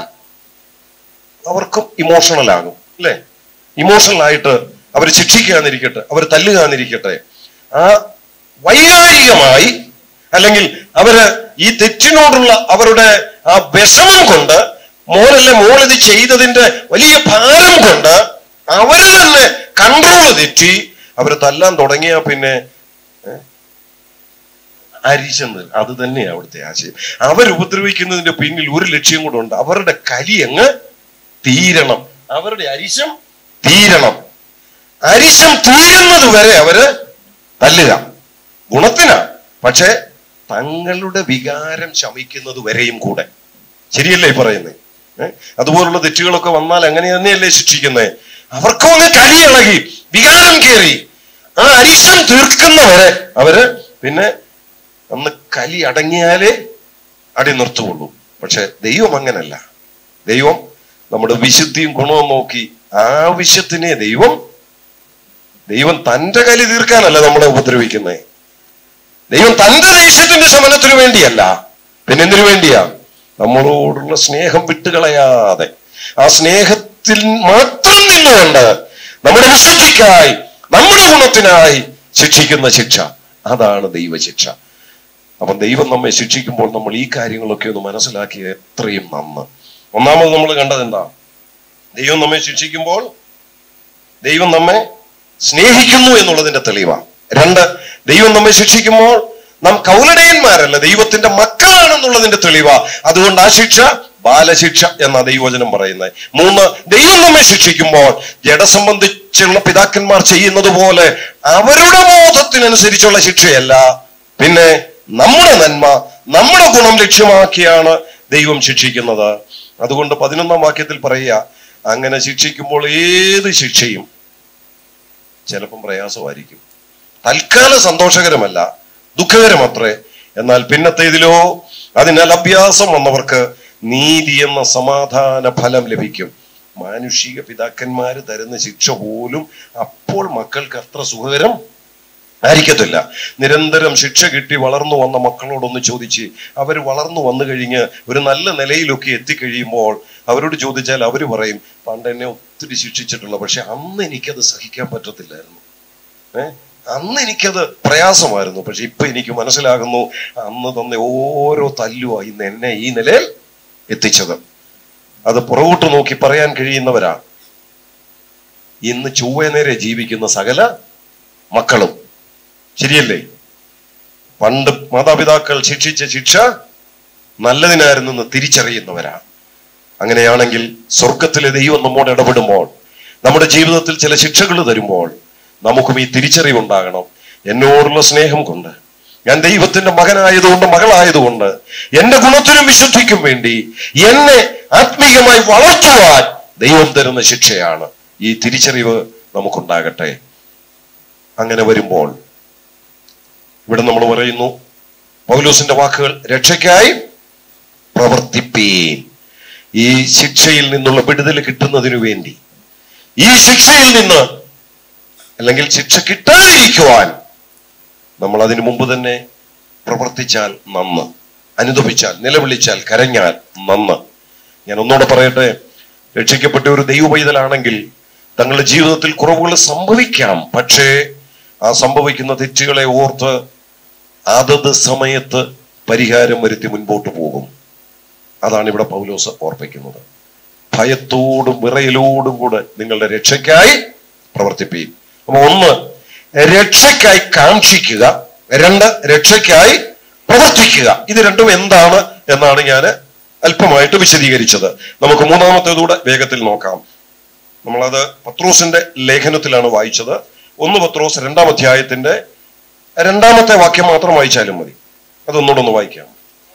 അവർക്കും ഇമോഷണൽ ആകും അല്ലെ ഇമോഷണൽ ആയിട്ട് അവർ ശിക്ഷിക്കാന്നിരിക്കട്ടെ അവർ തല്ലുകാന്നിരിക്കട്ടെ ആ വൈകാരികമായി അല്ലെങ്കിൽ അവര് ഈ തെറ്റിനോടുള്ള അവരുടെ ആ വിഷമം കൊണ്ട് മോനല്ലേ മോൾ ഇത് ചെയ്തതിന്റെ വലിയ ഭാരം കൊണ്ട് അവര് തന്നെ കൺട്രോൾ തെറ്റി അവര് തല്ലാൻ തുടങ്ങിയ പിന്നെ അരിച്ചെന്ന് അത് തന്നെയാണ് അവിടുത്തെ ആശയം അവർ ഉപദ്രവിക്കുന്നതിന്റെ പിന്നിൽ ഒരു ലക്ഷ്യം കൂടെ ഉണ്ട് അവരുടെ കലി അങ്ങ് തീരണം അവരുടെ അരിശം തീരണം അരിശം തീരുന്നത് വരെ അവര് തല്ലുക ഗുണത്തിനാ പക്ഷെ തങ്ങളുടെ വികാരം ശമിക്കുന്നത് വരെയും കൂടെ ശരിയല്ലേ ഈ പറയുന്നത് ഏഹ് അതുപോലുള്ള തെറ്റുകളൊക്കെ വന്നാൽ അങ്ങനെ തന്നെയല്ലേ ശിക്ഷിക്കുന്നത് അവർക്കും അങ്ങ് കലി ഇളകി വികാരം കയറി ആ അരിശം തീർക്കുന്നവരെ അവര് പിന്നെ അന്ന് കലി അടങ്ങിയാലേ അടി നിർത്തുള്ളൂ പക്ഷെ ദൈവം അങ്ങനല്ല ദൈവം നമ്മുടെ വിശുദ്ധിയും ഗുണവും നോക്കി ആവശ്യത്തിനെ ദൈവം ദൈവം തന്റെ കലി തീർക്കാനല്ല നമ്മളെ ഉപദ്രവിക്കുന്നത് ദൈവം തന്റെ ദേശത്തിന്റെ ശമനത്തിനു വേണ്ടിയല്ല പിന്നെ എന്തിനു വേണ്ടിയാ നമ്മളോടുള്ള സ്നേഹം വിട്ടുകളയാതെ ആ സ്നേഹത്തിൽ മാത്രം നിന്നുകൊണ്ട് നമ്മുടെ വിശുദ്ധിക്കായി നമ്മുടെ ഗുണത്തിനായി ശിക്ഷിക്കുന്ന ശിക്ഷ അതാണ് ദൈവശിക്ഷ അപ്പം ദൈവം നമ്മെ ശിക്ഷിക്കുമ്പോൾ നമ്മൾ ഈ കാര്യങ്ങളൊക്കെ ഒന്ന് മനസ്സിലാക്കിയ എത്രയും നന്ന് ഒന്നാമത് നമ്മൾ കണ്ടത് എന്താ ദൈവം നമ്മെ ശിക്ഷിക്കുമ്പോൾ ദൈവം നമ്മെ സ്നേഹിക്കുന്നു എന്നുള്ളതിന്റെ തെളിവാണ് രണ്ട് ദൈവം നമ്മെ ശിക്ഷിക്കുമ്പോൾ നാം കൗലടയന്മാരല്ല ദൈവത്തിന്റെ മക്കളാണെന്നുള്ളതിന്റെ തെളിവാ അതുകൊണ്ട് ആ ശിക്ഷ ബാലശിക്ഷ എന്ന ദൈവവചനം പറയുന്നത് മൂന്ന് ദൈവം നമ്മെ ശിക്ഷിക്കുമ്പോൾ ജഡസംബന്ധിച്ചുള്ള പിതാക്കന്മാർ ചെയ്യുന്നത് പോലെ അവരുടെ ബോധത്തിനനുസരിച്ചുള്ള ശിക്ഷയല്ല പിന്നെ നമ്മുടെ നന്മ നമ്മുടെ ഗുണം ലക്ഷ്യമാക്കിയാണ് ദൈവം ശിക്ഷിക്കുന്നത് അതുകൊണ്ട് പതിനൊന്നാം വാക്യത്തിൽ പറയുക അങ്ങനെ ശിക്ഷിക്കുമ്പോൾ ഏത് ശിക്ഷയും ചിലപ്പം പ്രയാസമായിരിക്കും തൽക്കാലം സന്തോഷകരമല്ല ദുഃഖകരമത്രേ എന്നാൽ പിന്നത്തേതിലോ അതിനാൽ അഭ്യാസം വന്നവർക്ക് നീതി എന്ന സമാധാന ഫലം ലഭിക്കും മാനുഷിക പിതാക്കന്മാര് തരുന്ന ശിക്ഷ പോലും അപ്പോൾ മക്കൾക്ക് അത്ര സുഖകരം ആയിരിക്കത്തില്ല നിരന്തരം ശിക്ഷ കിട്ടി വളർന്നു വന്ന മക്കളോടൊന്ന് ചോദിച്ച് അവർ വളർന്നു വന്നു കഴിഞ്ഞ് ഒരു നല്ല നിലയിലൊക്കെ എത്തിക്കഴിയുമ്പോൾ അവരോട് ചോദിച്ചാൽ അവർ പറയും പണ്ട് എന്നെ ഒത്തിരി ശിക്ഷിച്ചിട്ടുള്ള പക്ഷെ അന്ന് എനിക്കത് സഹിക്കാൻ പറ്റത്തില്ലായിരുന്നു ഏ അന്ന് എനിക്കത് പ്രയാസമായിരുന്നു പക്ഷെ ഇപ്പൊ എനിക്ക് മനസ്സിലാകുന്നു അന്ന് തന്ന ഓരോ തല്ലുവാ ഇന്ന് എന്നെ ഈ നിലയിൽ എത്തിച്ചത് അത് പുറകോട്ട് നോക്കി പറയാൻ കഴിയുന്നവരാ ഇന്ന് ചൊവ്വ നേരെ ജീവിക്കുന്ന സകല മക്കളും ശരിയല്ലേ പണ്ട് മാതാപിതാക്കൾ ശിക്ഷിച്ച ശിക്ഷ നല്ലതിനായിരുന്നെന്ന് തിരിച്ചറിയുന്നവരാ അങ്ങനെയാണെങ്കിൽ സ്വർഗത്തിലെ ദൈവം നമ്മോട് ഇടപെടുമ്പോൾ നമ്മുടെ ജീവിതത്തിൽ ചില ശിക്ഷകൾ തരുമ്പോൾ നമുക്കും ഈ തിരിച്ചറിവുണ്ടാകണം എന്നോടുള്ള സ്നേഹം കൊണ്ട് ഞാൻ ദൈവത്തിന്റെ മകനായതുകൊണ്ട് മകളായതുകൊണ്ട് എന്റെ ഗുണത്തിനും വിശുദ്ധിക്കും വേണ്ടി എന്നെ ആത്മീയമായി വളർത്തുവാൻ ദൈവം തരുന്ന ശിക്ഷയാണ് ഈ തിരിച്ചറിവ് നമുക്കുണ്ടാകട്ടെ അങ്ങനെ വരുമ്പോൾ ഇവിടെ നമ്മൾ പറയുന്നു പൗലോസിന്റെ വാക്കുകൾ രക്ഷയ്ക്കായി പ്രവർത്തിപ്പീൻ ഈ ശിക്ഷയിൽ നിന്നുള്ള വിടുതൽ കിട്ടുന്നതിനു വേണ്ടി ഈ ശിക്ഷയിൽ നിന്ന് അല്ലെങ്കിൽ ശിക്ഷ കിട്ടാതിരിക്കുവാൻ നമ്മൾ അതിനു മുമ്പ് തന്നെ പ്രവർത്തിച്ചാൽ നന്ന് അനുദപിച്ചാൽ നിലവിളിച്ചാൽ കരഞ്ഞാൽ നന്ന് ഞാൻ ഒന്നുകൂടെ പറയട്ടെ രക്ഷിക്കപ്പെട്ട ഒരു ദൈവപൈതലാണെങ്കിൽ തങ്ങളുടെ ജീവിതത്തിൽ കുറവുകൾ സംഭവിക്കാം പക്ഷേ ആ സംഭവിക്കുന്ന തെറ്റുകളെ ഓർത്ത് അതത് സമയത്ത് പരിഹാരം വരുത്തി മുൻപോട്ട് പോകും അതാണ് ഇവിടെ പൗലോസ് ഓർപ്പിക്കുന്നത് ഭയത്തോടും വിറയലോടും കൂടെ നിങ്ങളുടെ രക്ഷയ്ക്കായി പ്രവർത്തിപ്പീൻ അപ്പൊ ഒന്ന് രക്ഷയ്ക്കായി കാക്ഷിക്കുക രണ്ട് രക്ഷയ്ക്കായി പ്രവർത്തിക്കുക ഇത് രണ്ടും എന്താണ് എന്നാണ് ഞാൻ അല്പമായിട്ട് വിശദീകരിച്ചത് നമുക്ക് മൂന്നാമത്തേതൂടെ വേഗത്തിൽ നോക്കാം നമ്മളത് പത്രോസിന്റെ ലേഖനത്തിലാണ് വായിച്ചത് ഒന്ന് പത്രോസ് രണ്ടാം അധ്യായത്തിന്റെ രണ്ടാമത്തെ വാക്യം മാത്രം വായിച്ചാലും മതി അതൊന്നുകൂടെ ഒന്ന് വായിക്കാം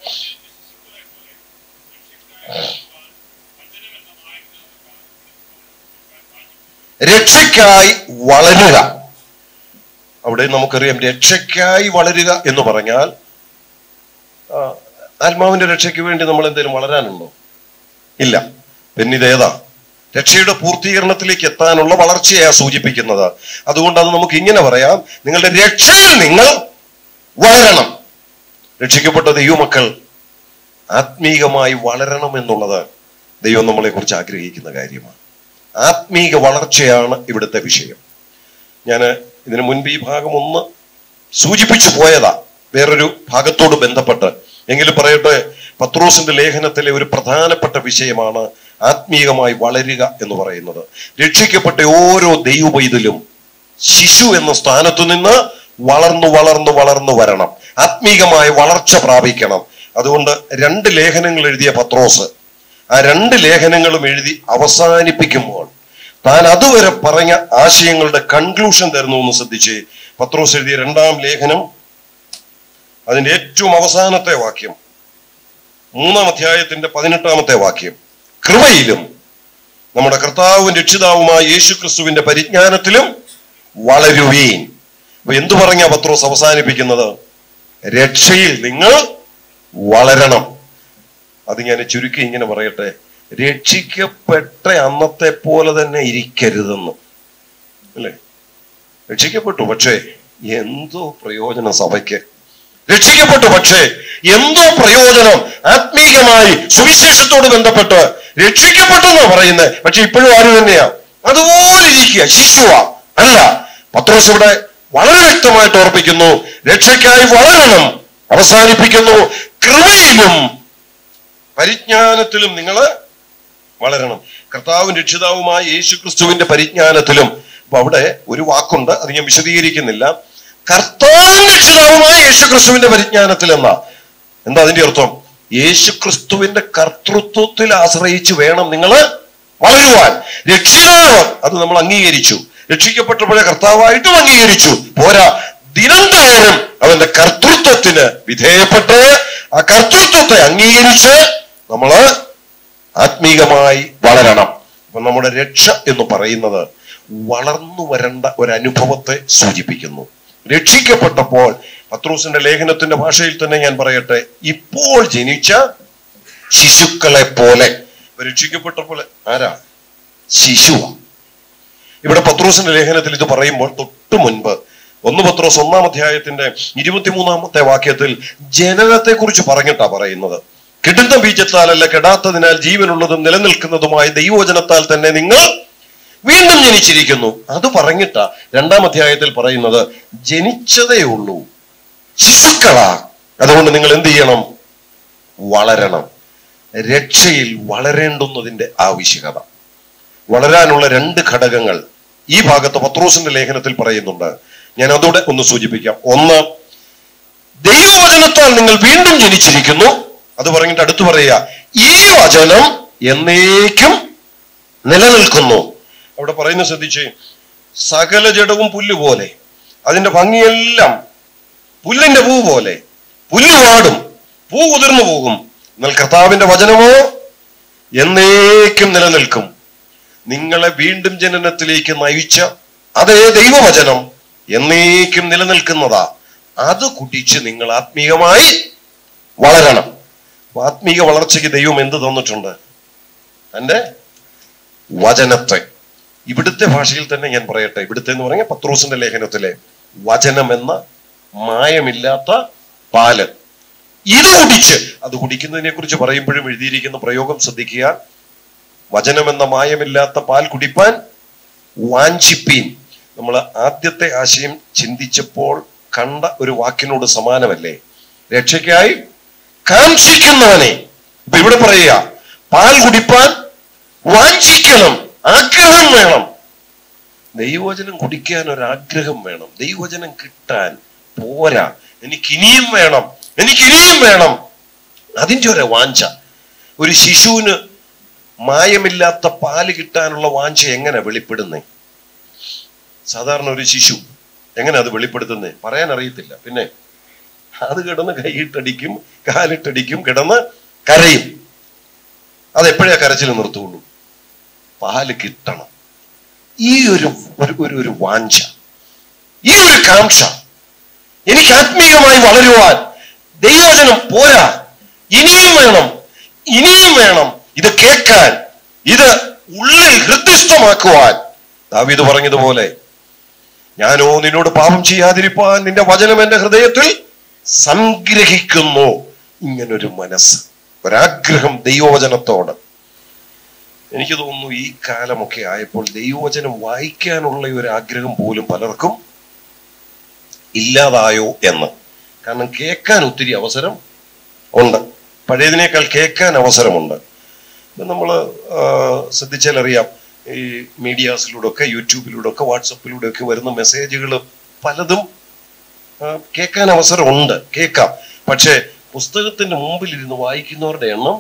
രക്ഷയ്ക്കായി വളരുക അവിടെ നമുക്കറിയാം രക്ഷയ്ക്കായി വളരുക എന്ന് പറഞ്ഞാൽ ആ, ആത്മാവിന്റെ രക്ഷയ്ക്ക് വേണ്ടി നമ്മൾ എന്തെങ്കിലും വളരാനുണ്ടോ ഇല്ല പിന്നെ ഇതേതാ രക്ഷയുടെ പൂർത്തീകരണത്തിലേക്ക് എത്താനുള്ള വളർച്ചയാ സൂചിപ്പിക്കുന്നത് അതുകൊണ്ട് അത് നമുക്ക് ഇങ്ങനെ പറയാം നിങ്ങളുടെ രക്ഷയിൽ നിങ്ങൾ വളരണം രക്ഷിക്കപ്പെട്ട ദൈവമക്കൾ ആത്മീകമായി വളരണം എന്നുള്ളത് ദൈവം നമ്മളെ കുറിച്ച് ആഗ്രഹിക്കുന്ന കാര്യമാണ് ആത്മീക വളർച്ചയാണ് ഇവിടുത്തെ വിഷയം ഞാൻ ഇതിനു മുൻപ് ഈ ഭാഗം ഒന്ന് സൂചിപ്പിച്ചു പോയതാ വേറൊരു ഭാഗത്തോട് ബന്ധപ്പെട്ട് എങ്കിലും പറയട്ടെ പത്രോസിന്റെ ലേഖനത്തിലെ ഒരു പ്രധാനപ്പെട്ട വിഷയമാണ് ആത്മീയമായി വളരുക എന്ന് പറയുന്നത് രക്ഷിക്കപ്പെട്ട ഓരോ ദൈവപൈതലും ശിശു എന്ന സ്ഥാനത്തു നിന്ന് വളർന്നു വളർന്നു വളർന്നു വരണം ആത്മീകമായ വളർച്ച പ്രാപിക്കണം അതുകൊണ്ട് രണ്ട് ലേഖനങ്ങൾ എഴുതിയ പത്രോസ് ആ രണ്ട് ലേഖനങ്ങളും എഴുതി അവസാനിപ്പിക്കുമ്പോൾ താൻ അതുവരെ പറഞ്ഞ ആശയങ്ങളുടെ കൺക്ലൂഷൻ തരുന്നു എന്ന് ശ്രദ്ധിച്ച് പത്രോസ് എഴുതിയ രണ്ടാം ലേഖനം അതിന്റെ ഏറ്റവും അവസാനത്തെ വാക്യം മൂന്നാം അധ്യായത്തിന്റെ പതിനെട്ടാമത്തെ വാക്യം കൃപയിലും നമ്മുടെ കർത്താവും രക്ഷിതാവുമായ യേശു ക്രിസ്തുവിന്റെ പരിജ്ഞാനത്തിലും വളരുവീൻ അപ്പൊ എന്തു പറഞ്ഞ പത്രോസ് അവസാനിപ്പിക്കുന്നത് രക്ഷയിൽ നിങ്ങൾ വളരണം അത് ഞാൻ ചുരുക്കി ഇങ്ങനെ പറയട്ടെ രക്ഷിക്കപ്പെട്ട അന്നത്തെ പോലെ തന്നെ ഇരിക്കരുതെന്ന് അല്ലേ രക്ഷിക്കപ്പെട്ടു പക്ഷേ എന്തോ പ്രയോജനം സഭയ്ക്ക് രക്ഷിക്കപ്പെട്ടു പക്ഷേ എന്തോ പ്രയോജനം ആത്മീകമായി സുവിശേഷത്തോട് ബന്ധപ്പെട്ട് രക്ഷിക്കപ്പെട്ടു എന്നാ പറയുന്നത് പക്ഷെ ഇപ്പോഴും ആര് തന്നെയാ അതുപോലെ ഇരിക്കുക ശിശുവാ അല്ല പത്രോസ് ഇവിടെ വളരെ വ്യക്തമായിട്ട് ഓർപ്പിക്കുന്നു രക്ഷയ്ക്കായി വളരണം അവസാനിപ്പിക്കുന്നു കൃപയിലും പരിജ്ഞാനത്തിലും നിങ്ങൾ വളരണം കർത്താവും രക്ഷിതാവുമായ യേശു ക്രിസ്തുവിന്റെ പരിജ്ഞാനത്തിലും അപ്പൊ അവിടെ ഒരു വാക്കുണ്ട് അത് ഞാൻ വിശദീകരിക്കുന്നില്ല കർത്താവും രക്ഷിതാവുമായ യേശു ക്രിസ്തുവിന്റെ പരിജ്ഞാനത്തിൽ എന്നാ എന്താ അതിന്റെ അർത്ഥം യേശു ക്രിസ്തുവിന്റെ കർത്തൃത്വത്തിൽ ആശ്രയിച്ച് വേണം നിങ്ങൾ വളരുവാൻ രക്ഷിതാവ് അത് നമ്മൾ അംഗീകരിച്ചു രക്ഷിക്കപ്പെട്ടപ്പോഴേ കർത്താവായിട്ടും അംഗീകരിച്ചു പോരാ ദിനംതോറും അവന്റെ കർത്തൃത്വത്തിന് വിധേയപ്പെട്ട് ആ കർത്തൃത്വത്തെ അംഗീകരിച്ച് നമ്മള് ആത്മീകമായി വളരണം അപ്പൊ നമ്മുടെ രക്ഷ എന്ന് പറയുന്നത് വളർന്നു വരേണ്ട ഒരു അനുഭവത്തെ സൂചിപ്പിക്കുന്നു രക്ഷിക്കപ്പെട്ടപ്പോൾ പത്രൂസിന്റെ ലേഖനത്തിന്റെ ഭാഷയിൽ തന്നെ ഞാൻ പറയട്ടെ ഇപ്പോൾ ജനിച്ച ശിശുക്കളെ പോലെ ഇപ്പൊ രക്ഷിക്കപ്പെട്ടപ്പോൾ ആരാ ശിശുവാ ഇവിടെ പത്രൂസിന്റെ ലേഖനത്തിൽ ഇത് പറയുമ്പോൾ തൊട്ടു മുൻപ് ഒന്ന് പത്രോസ് ഒന്നാം അധ്യായത്തിന്റെ ഇരുപത്തിമൂന്നാമത്തെ വാക്യത്തിൽ ജനനത്തെ കുറിച്ച് പറഞ്ഞിട്ടാ പറയുന്നത് കിട്ടുന്ന ബീജത്താലല്ല കെടാത്തതിനാൽ ജീവനുള്ളതും നിലനിൽക്കുന്നതുമായ ദൈവവചനത്താൽ തന്നെ നിങ്ങൾ വീണ്ടും ജനിച്ചിരിക്കുന്നു അത് പറഞ്ഞിട്ടാ രണ്ടാം അധ്യായത്തിൽ പറയുന്നത് ജനിച്ചതേ ഉള്ളൂ ശിശുക്കളാ അതുകൊണ്ട് നിങ്ങൾ എന്ത് ചെയ്യണം വളരണം രക്ഷയിൽ വളരേണ്ടുന്നതിന്റെ ആവശ്യകത വളരാനുള്ള രണ്ട് ഘടകങ്ങൾ ഈ ഭാഗത്ത് പത്രോസിന്റെ ലേഖനത്തിൽ പറയുന്നുണ്ട് ഞാൻ അതോടെ ഒന്ന് സൂചിപ്പിക്കാം ഒന്ന് ദൈവവചനത്താൽ നിങ്ങൾ വീണ്ടും ജനിച്ചിരിക്കുന്നു അത് പറഞ്ഞിട്ട് അടുത്ത് പറയുക ഈ വചനം എന്നേക്കും നിലനിൽക്കുന്നു അവിടെ പറയുന്ന ശ്രദ്ധിച്ച് സകല ജഡവും പുല്ല് പോലെ അതിന്റെ ഭംഗിയെല്ലാം പുല്ലിന്റെ പൂ പോലെ പുല്ല് വാടും പൂ ഉതിർന്നു പോകും എന്നാൽ കർത്താവിന്റെ വചനമോ എന്നേക്കും നിലനിൽക്കും നിങ്ങളെ വീണ്ടും ജനനത്തിലേക്ക് നയിച്ച അതേ ദൈവവചനം എന്നേക്കും നിലനിൽക്കുന്നതാ അത് കുടിച്ച് നിങ്ങൾ ആത്മീയമായി വളരണം അപ്പൊ ആത്മീയ വളർച്ചയ്ക്ക് ദൈവം എന്ത് തന്നിട്ടുണ്ട് തന്റെ വചനത്തെ ഇവിടുത്തെ ഭാഷയിൽ തന്നെ ഞാൻ പറയട്ടെ ഇവിടുത്തെ എന്ന് പറഞ്ഞ പത്രോസിന്റെ ലേഖനത്തിലെ വചനം എന്ന മായമില്ലാത്ത പാല് ഇത് കുടിച്ച് അത് കുടിക്കുന്നതിനെ കുറിച്ച് പറയുമ്പോഴും എഴുതിയിരിക്കുന്ന പ്രയോഗം ശ്രദ്ധിക്കുക വചനമെന്ന മായമില്ലാത്ത പാൽ കുടിപ്പാൻ വാഞ്ചിപ്പീൻ നമ്മൾ ആദ്യത്തെ ആശയം ചിന്തിച്ചപ്പോൾ കണ്ട ഒരു വാക്കിനോട് സമാനമല്ലേ രക്ഷയ്ക്കായി കാക്ഷിക്കുന്നവനെ ഇപ്പൊ ഇവിടെ പറയുക പാൽ കുടിപ്പാൻ വാഞ്ചിക്കണം ആഗ്രഹം വേണം ദൈവവചനം കുടിക്കാൻ ഒരു ആഗ്രഹം വേണം ദൈവവചനം കിട്ടാൻ പോരാ എനിക്ക് ഇനിയും വേണം എനിക്ക് ഇനിയും വേണം അതിൻ്റെ ഒരു വാഞ്ച ഒരു ശിശുവിന് മായമില്ലാത്ത പാല് കിട്ടാനുള്ള വാഞ്ച എങ്ങനെ വെളിപ്പെടുന്നേ സാധാരണ ഒരു ശിശു എങ്ങനെ അത് വെളിപ്പെടുത്തുന്നേ പറയാൻ അറിയത്തില്ല പിന്നെ അത് കിടന്ന് കൈയിട്ടടിക്കും കാലിട്ടടിക്കും കിടന്ന് കരയും അത് എപ്പോഴാ കരച്ചിൽ നിർത്തുള്ളൂ പാല് കിട്ടണം ഈ ഒരു ഒരു ഒരു ഒരു വാഞ്ച ഈ ഒരു കാംക്ഷ എനിക്ക് ആത്മീയമായി വളരുവാൻ ദൈവവചനം പോരാ ഇനിയും വേണം ഇനിയും വേണം ഇത് കേൾക്കാൻ ഇത് ഉള്ളിൽ ഹൃദയസ്ഥമാക്കുവാൻ ദാവീദ് പറഞ്ഞതുപോലെ ഞാനോ നിന്നോട് പാപം ചെയ്യാതിരിപ്പാൻ നിന്റെ വചനം എന്റെ ഹൃദയത്തിൽ സംഗ്രഹിക്കുന്നു ഇങ്ങനൊരു മനസ്സ് ഒരാഗ്രഹം ദൈവവചനത്തോട് എനിക്ക് തോന്നുന്നു ഈ കാലമൊക്കെ ആയപ്പോൾ ദൈവവചനം വായിക്കാനുള്ള ഒരു ആഗ്രഹം പോലും പലർക്കും ഇല്ലാതായോ എന്ന് കാരണം കേൾക്കാൻ ഒത്തിരി അവസരം ഉണ്ട് പഴയതിനേക്കാൾ കേൾക്കാൻ അവസരമുണ്ട് നമ്മൾ ശ്രദ്ധിച്ചാൽ അറിയാം ഈ മീഡിയാസിലൂടെ ഒക്കെ യൂട്യൂബിലൂടെ ഒക്കെ വാട്സപ്പിലൂടെ ഒക്കെ വരുന്ന മെസ്സേജുകൾ പലതും ആ, കേൾക്കാൻ അവസരമുണ്ട് കേൾക്കാം പക്ഷേ പുസ്തകത്തിന്റെ മുമ്പിൽ ഇരുന്ന് വായിക്കുന്നവരുടെ എണ്ണം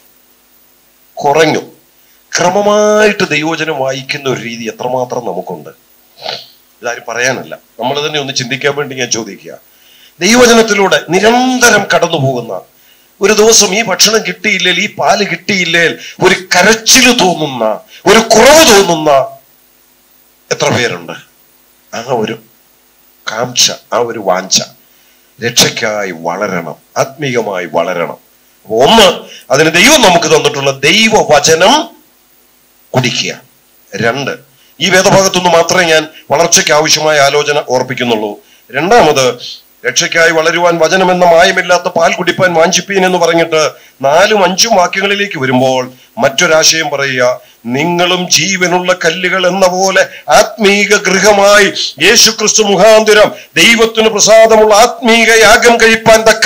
കുറഞ്ഞു ക്രമമായിട്ട് ദൈവവചനം വായിക്കുന്ന ഒരു രീതി എത്രമാത്രം നമുക്കുണ്ട് ഇതാരും പറയാനല്ല നമ്മൾ തന്നെ ഒന്ന് ചിന്തിക്കാൻ വേണ്ടി ഞാൻ ചോദിക്കുക ദൈവവചനത്തിലൂടെ നിരന്തരം കടന്നു പോകുന്ന ഒരു ദിവസം ഈ ഭക്ഷണം കിട്ടിയില്ലേൽ ഈ പാല് കിട്ടിയില്ലേൽ ഒരു കരച്ചില് തോന്നുന്ന ഒരു കുറവ് തോന്നുന്ന എത്ര പേരുണ്ട് ആ ഒരു കാംക്ഷ ആ ഒരു വാഞ്ച രക്ഷയ്ക്കായി വളരണം ആത്മീയമായി വളരണം അപ്പൊ ഒന്ന് അതിന് ദൈവം നമുക്ക് തന്നിട്ടുള്ള ദൈവവചനം കുടിക്കുക രണ്ട് ഈ വേദഭാഗത്തുനിന്ന് മാത്രമേ ഞാൻ വളർച്ചയ്ക്ക് ആവശ്യമായ ആലോചന ഓർപ്പിക്കുന്നുള്ളൂ രണ്ടാമത് രക്ഷയ്ക്കായി വളരുവാൻ വചനമെന്ന മായമില്ലാത്ത പാൽ കുടിപ്പാൻ വാഞ്ചിപ്പീൻ എന്ന് പറഞ്ഞിട്ട് നാലും അഞ്ചും വാക്യങ്ങളിലേക്ക് വരുമ്പോൾ മറ്റൊരാശയം പറയുക നിങ്ങളും ജീവനുള്ള കല്ലുകൾ എന്ന പോലെ ആത്മീക ഗൃഹമായി യേശു ക്രിസ്തു മുഖാന്തിരം ദൈവത്തിന് പ്രസാദമുള്ള ആത്മീക യാഗം കഴിപ്പാൻ തക്ക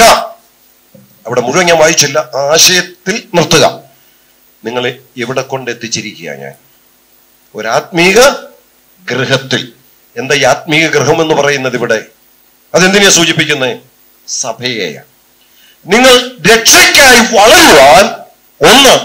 അവിടെ മുഴുവൻ ഞാൻ വായിച്ചില്ല ആ ആശയത്തിൽ നിർത്തുക നിങ്ങളെ എവിടെ കൊണ്ട് എത്തിച്ചിരിക്കുക ഞാൻ ഒരാത്മീക ഗൃഹത്തിൽ എന്താ ഈ ആത്മീക ഗൃഹം എന്ന് പറയുന്നത് ഇവിടെ അതെന്തിനാ സൂചിപ്പിക്കുന്നത് സഭയെയാണ് നിങ്ങൾ രക്ഷയ്ക്കായി വളരുവാൻ ഒന്ന്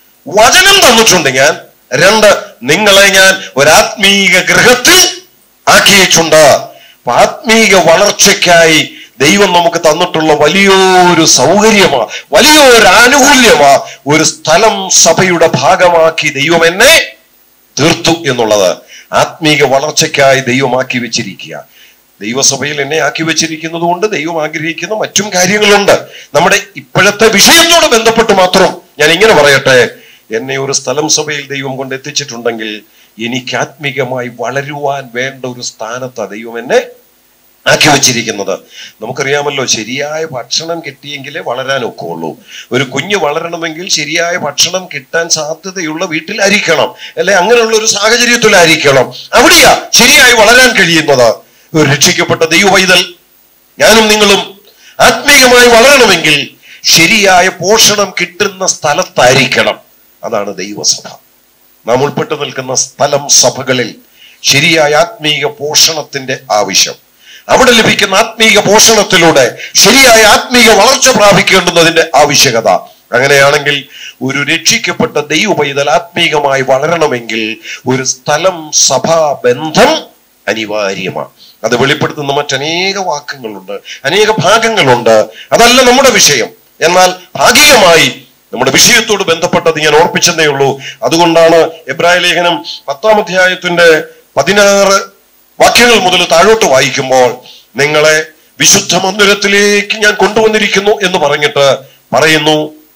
വചനം തന്നിട്ടുണ്ട് ഞാൻ രണ്ട് നിങ്ങളെ ഞാൻ ഒരാത്മീക ഗൃഹത്തിൽ ആക്കിയിട്ടുണ്ട് അപ്പൊ ആത്മീക വളർച്ചയ്ക്കായി ദൈവം നമുക്ക് തന്നിട്ടുള്ള വലിയൊരു സൗകര്യമാ വലിയൊരു ആനുകൂല്യമാ ഒരു സ്ഥലം സഭയുടെ ഭാഗമാക്കി ദൈവം എന്നെ തീർത്തു എന്നുള്ളത് ആത്മീക വളർച്ചയ്ക്കായി ദൈവമാക്കി വെച്ചിരിക്കുക ദൈവസഭയിൽ എന്നെ ആക്കി വെച്ചിരിക്കുന്നത് കൊണ്ട് ദൈവം ആഗ്രഹിക്കുന്ന മറ്റും കാര്യങ്ങളുണ്ട് നമ്മുടെ ഇപ്പോഴത്തെ വിഷയത്തോട് ബന്ധപ്പെട്ട് മാത്രം ഞാൻ ഇങ്ങനെ പറയട്ടെ എന്നെ ഒരു സ്ഥലം സഭയിൽ ദൈവം കൊണ്ട് എത്തിച്ചിട്ടുണ്ടെങ്കിൽ എനിക്ക് ആത്മീകമായി വളരുവാൻ വേണ്ട ഒരു സ്ഥാനത്താ ദൈവം എന്നെ ആക്കി വെച്ചിരിക്കുന്നത് നമുക്കറിയാമല്ലോ ശരിയായ ഭക്ഷണം കിട്ടിയെങ്കിലേ വളരാൻ ഒക്കുള്ളൂ ഒരു കുഞ്ഞ് വളരണമെങ്കിൽ ശരിയായ ഭക്ഷണം കിട്ടാൻ സാധ്യതയുള്ള വീട്ടിലായിരിക്കണം അല്ലെ അങ്ങനെയുള്ള ഒരു സാഹചര്യത്തിലായിരിക്കണം അവിടെയാ ശരിയായി വളരാൻ കഴിയുന്നത് ഒരു രക്ഷിക്കപ്പെട്ട ദൈവവൈതൽ ഞാനും നിങ്ങളും ആത്മീയമായി വളരണമെങ്കിൽ ശരിയായ പോഷണം കിട്ടുന്ന സ്ഥലത്തായിരിക്കണം അതാണ് ദൈവസഭ നാം ഉൾപ്പെട്ടു നിൽക്കുന്ന സ്ഥലം സഭകളിൽ ശരിയായ ആത്മീയ പോഷണത്തിന്റെ ആവശ്യം അവിടെ ലഭിക്കുന്ന ആത്മീയ പോഷണത്തിലൂടെ ശരിയായ ആത്മീയ വളർച്ച പ്രാപിക്കേണ്ടുന്നതിന്റെ ആവശ്യകത അങ്ങനെയാണെങ്കിൽ ഒരു രക്ഷിക്കപ്പെട്ട ദൈവ പൈതൽ ആത്മീകമായി വളരണമെങ്കിൽ ഒരു സ്ഥലം സഭാ ബന്ധം അനിവാര്യമാണ് അത് വെളിപ്പെടുത്തുന്ന മറ്റനേക വാക്യങ്ങളുണ്ട് അനേക ഭാഗങ്ങളുണ്ട് അതല്ല നമ്മുടെ വിഷയം എന്നാൽ ഭാഗികമായി നമ്മുടെ വിഷയത്തോട് ബന്ധപ്പെട്ടത് ഞാൻ ഓർപ്പിച്ചതേ ഉള്ളൂ അതുകൊണ്ടാണ് എബ്രായ ലേഖനം പത്താം അധ്യായത്തിന്റെ പതിനാറ് വാക്യങ്ങൾ മുതൽ താഴോട്ട് വായിക്കുമ്പോൾ നിങ്ങളെ വിശുദ്ധ മന്ദിരത്തിലേക്ക് ഞാൻ കൊണ്ടുവന്നിരിക്കുന്നു എന്ന് പറഞ്ഞിട്ട് പറയുന്നു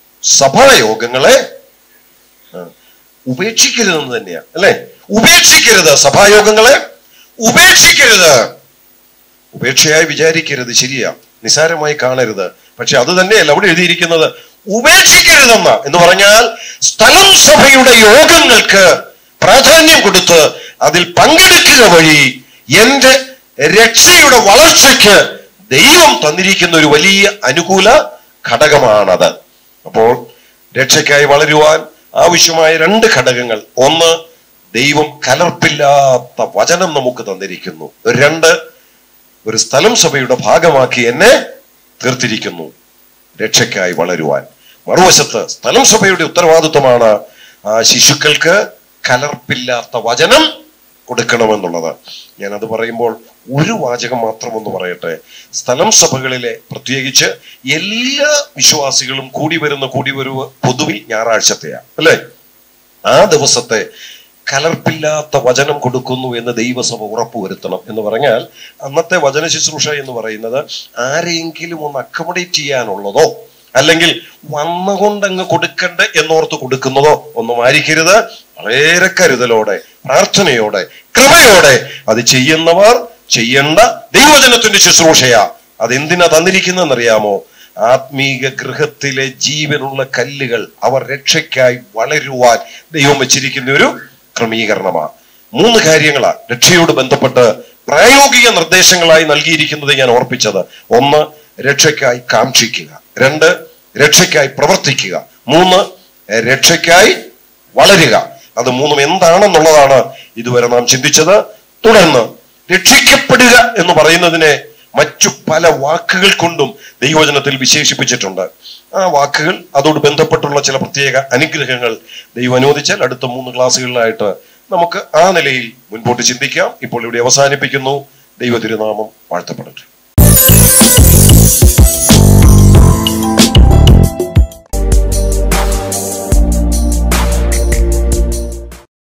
സഭായോഗങ്ങളെ ആ, ഉപേക്ഷിക്കരുതെന്ന് തന്നെയാ അല്ലെ ഉപേക്ഷിക്കരുത് സഭായോഗങ്ങളെ ഉപേക്ഷിക്കരുത് ഉപേക്ഷയായി വിചാരിക്കരുത് ശരിയാ നിസാരമായി കാണരുത് പക്ഷെ അത് തന്നെയല്ല അവിടെ എഴുതിയിരിക്കുന്നത് ഉപേക്ഷിക്കരുതെന്ന എന്ന് പറഞ്ഞാൽ സ്ഥലം സഭയുടെ യോഗങ്ങൾക്ക് പ്രാധാന്യം കൊടുത്ത് അതിൽ പങ്കെടുക്കുക വഴി എന്റെ രക്ഷയുടെ വളർച്ചയ്ക്ക് ദൈവം തന്നിരിക്കുന്ന ഒരു വലിയ അനുകൂല ഘടകമാണത് അപ്പോൾ രക്ഷയ്ക്കായി വളരുവാൻ ആവശ്യമായ രണ്ട് ഘടകങ്ങൾ ഒന്ന് ദൈവം കലർപ്പില്ലാത്ത വചനം നമുക്ക് തന്നിരിക്കുന്നു രണ്ട് ഒരു സ്ഥലം സഭയുടെ ഭാഗമാക്കി എന്നെ തീർത്തിരിക്കുന്നു രക്ഷയ്ക്കായി വളരുവാൻ മറുവശത്ത് സ്ഥലം സഭയുടെ ഉത്തരവാദിത്വമാണ് ആ ശിശുക്കൾക്ക് കലർപ്പില്ലാത്ത വചനം കൊടുക്കണമെന്നുള്ളത് ഞാൻ അത് പറയുമ്പോൾ ഒരു വാചകം മാത്രം ഒന്ന് പറയട്ടെ സ്ഥലം സഭകളിലെ പ്രത്യേകിച്ച് എല്ലാ വിശ്വാസികളും കൂടി വരുന്ന കൂടി വരുവ പൊതുവിൽ ഞായറാഴ്ചത്തെയാ അല്ലേ ആ ദിവസത്തെ കലർപ്പില്ലാത്ത വചനം കൊടുക്കുന്നു എന്ന് ദൈവസഭ ഉറപ്പുവരുത്തണം എന്ന് പറഞ്ഞാൽ അന്നത്തെ വചന ശുശ്രൂഷ എന്ന് പറയുന്നത് ആരെങ്കിലും ഒന്ന് അക്കോമഡേറ്റ് ചെയ്യാനുള്ളതോ അല്ലെങ്കിൽ വന്നുകൊണ്ടങ്ങ് കൊടുക്കണ്ട എന്നോർത്ത് കൊടുക്കുന്നതോ ഒന്നും ആയിരിക്കരുത് വളരെ കരുതലോടെ പ്രാർത്ഥനയോടെ കൃപയോടെ അത് ചെയ്യുന്നവർ ചെയ്യേണ്ട ദൈവജനത്തിന്റെ ശുശ്രൂഷയാ അതെന്തിനാ തന്നിരിക്കുന്നതെന്നറിയാമോ ആത്മീക ഗൃഹത്തിലെ ജീവനുള്ള കല്ലുകൾ അവർ രക്ഷയ്ക്കായി വളരുവാൻ ദൈവം വെച്ചിരിക്കുന്ന ഒരു ക്രമീകരണമാണ് മൂന്ന് കാര്യങ്ങളാ രക്ഷയോട് ബന്ധപ്പെട്ട് പ്രായോഗിക നിർദ്ദേശങ്ങളായി നൽകിയിരിക്കുന്നത് ഞാൻ ഓർപ്പിച്ചത് ഒന്ന് രക്ഷയ്ക്കായി കാക്ഷിക്കുക രണ്ട് രക്ഷയ്ക്കായി പ്രവർത്തിക്കുക മൂന്ന് രക്ഷയ്ക്കായി വളരുക അത് മൂന്നും എന്താണെന്നുള്ളതാണ് ഇതുവരെ നാം ചിന്തിച്ചത് തുടർന്ന് രക്ഷിക്കപ്പെടുക എന്ന് പറയുന്നതിനെ മറ്റു പല വാക്കുകൾ കൊണ്ടും ദൈവവചനത്തിൽ വിശേഷിപ്പിച്ചിട്ടുണ്ട് ആ വാക്കുകൾ അതോട് ബന്ധപ്പെട്ടുള്ള ചില പ്രത്യേക അനുഗ്രഹങ്ങൾ ദൈവം അനുവദിച്ചാൽ അടുത്ത മൂന്ന് ക്ലാസ്സുകളിലായിട്ട് നമുക്ക് ആ നിലയിൽ മുൻപോട്ട് ചിന്തിക്കാം ഇപ്പോൾ ഇവിടെ അവസാനിപ്പിക്കുന്നു ദൈവ തിരുനാമം വാഴ്ത്തപ്പെടട്ടെ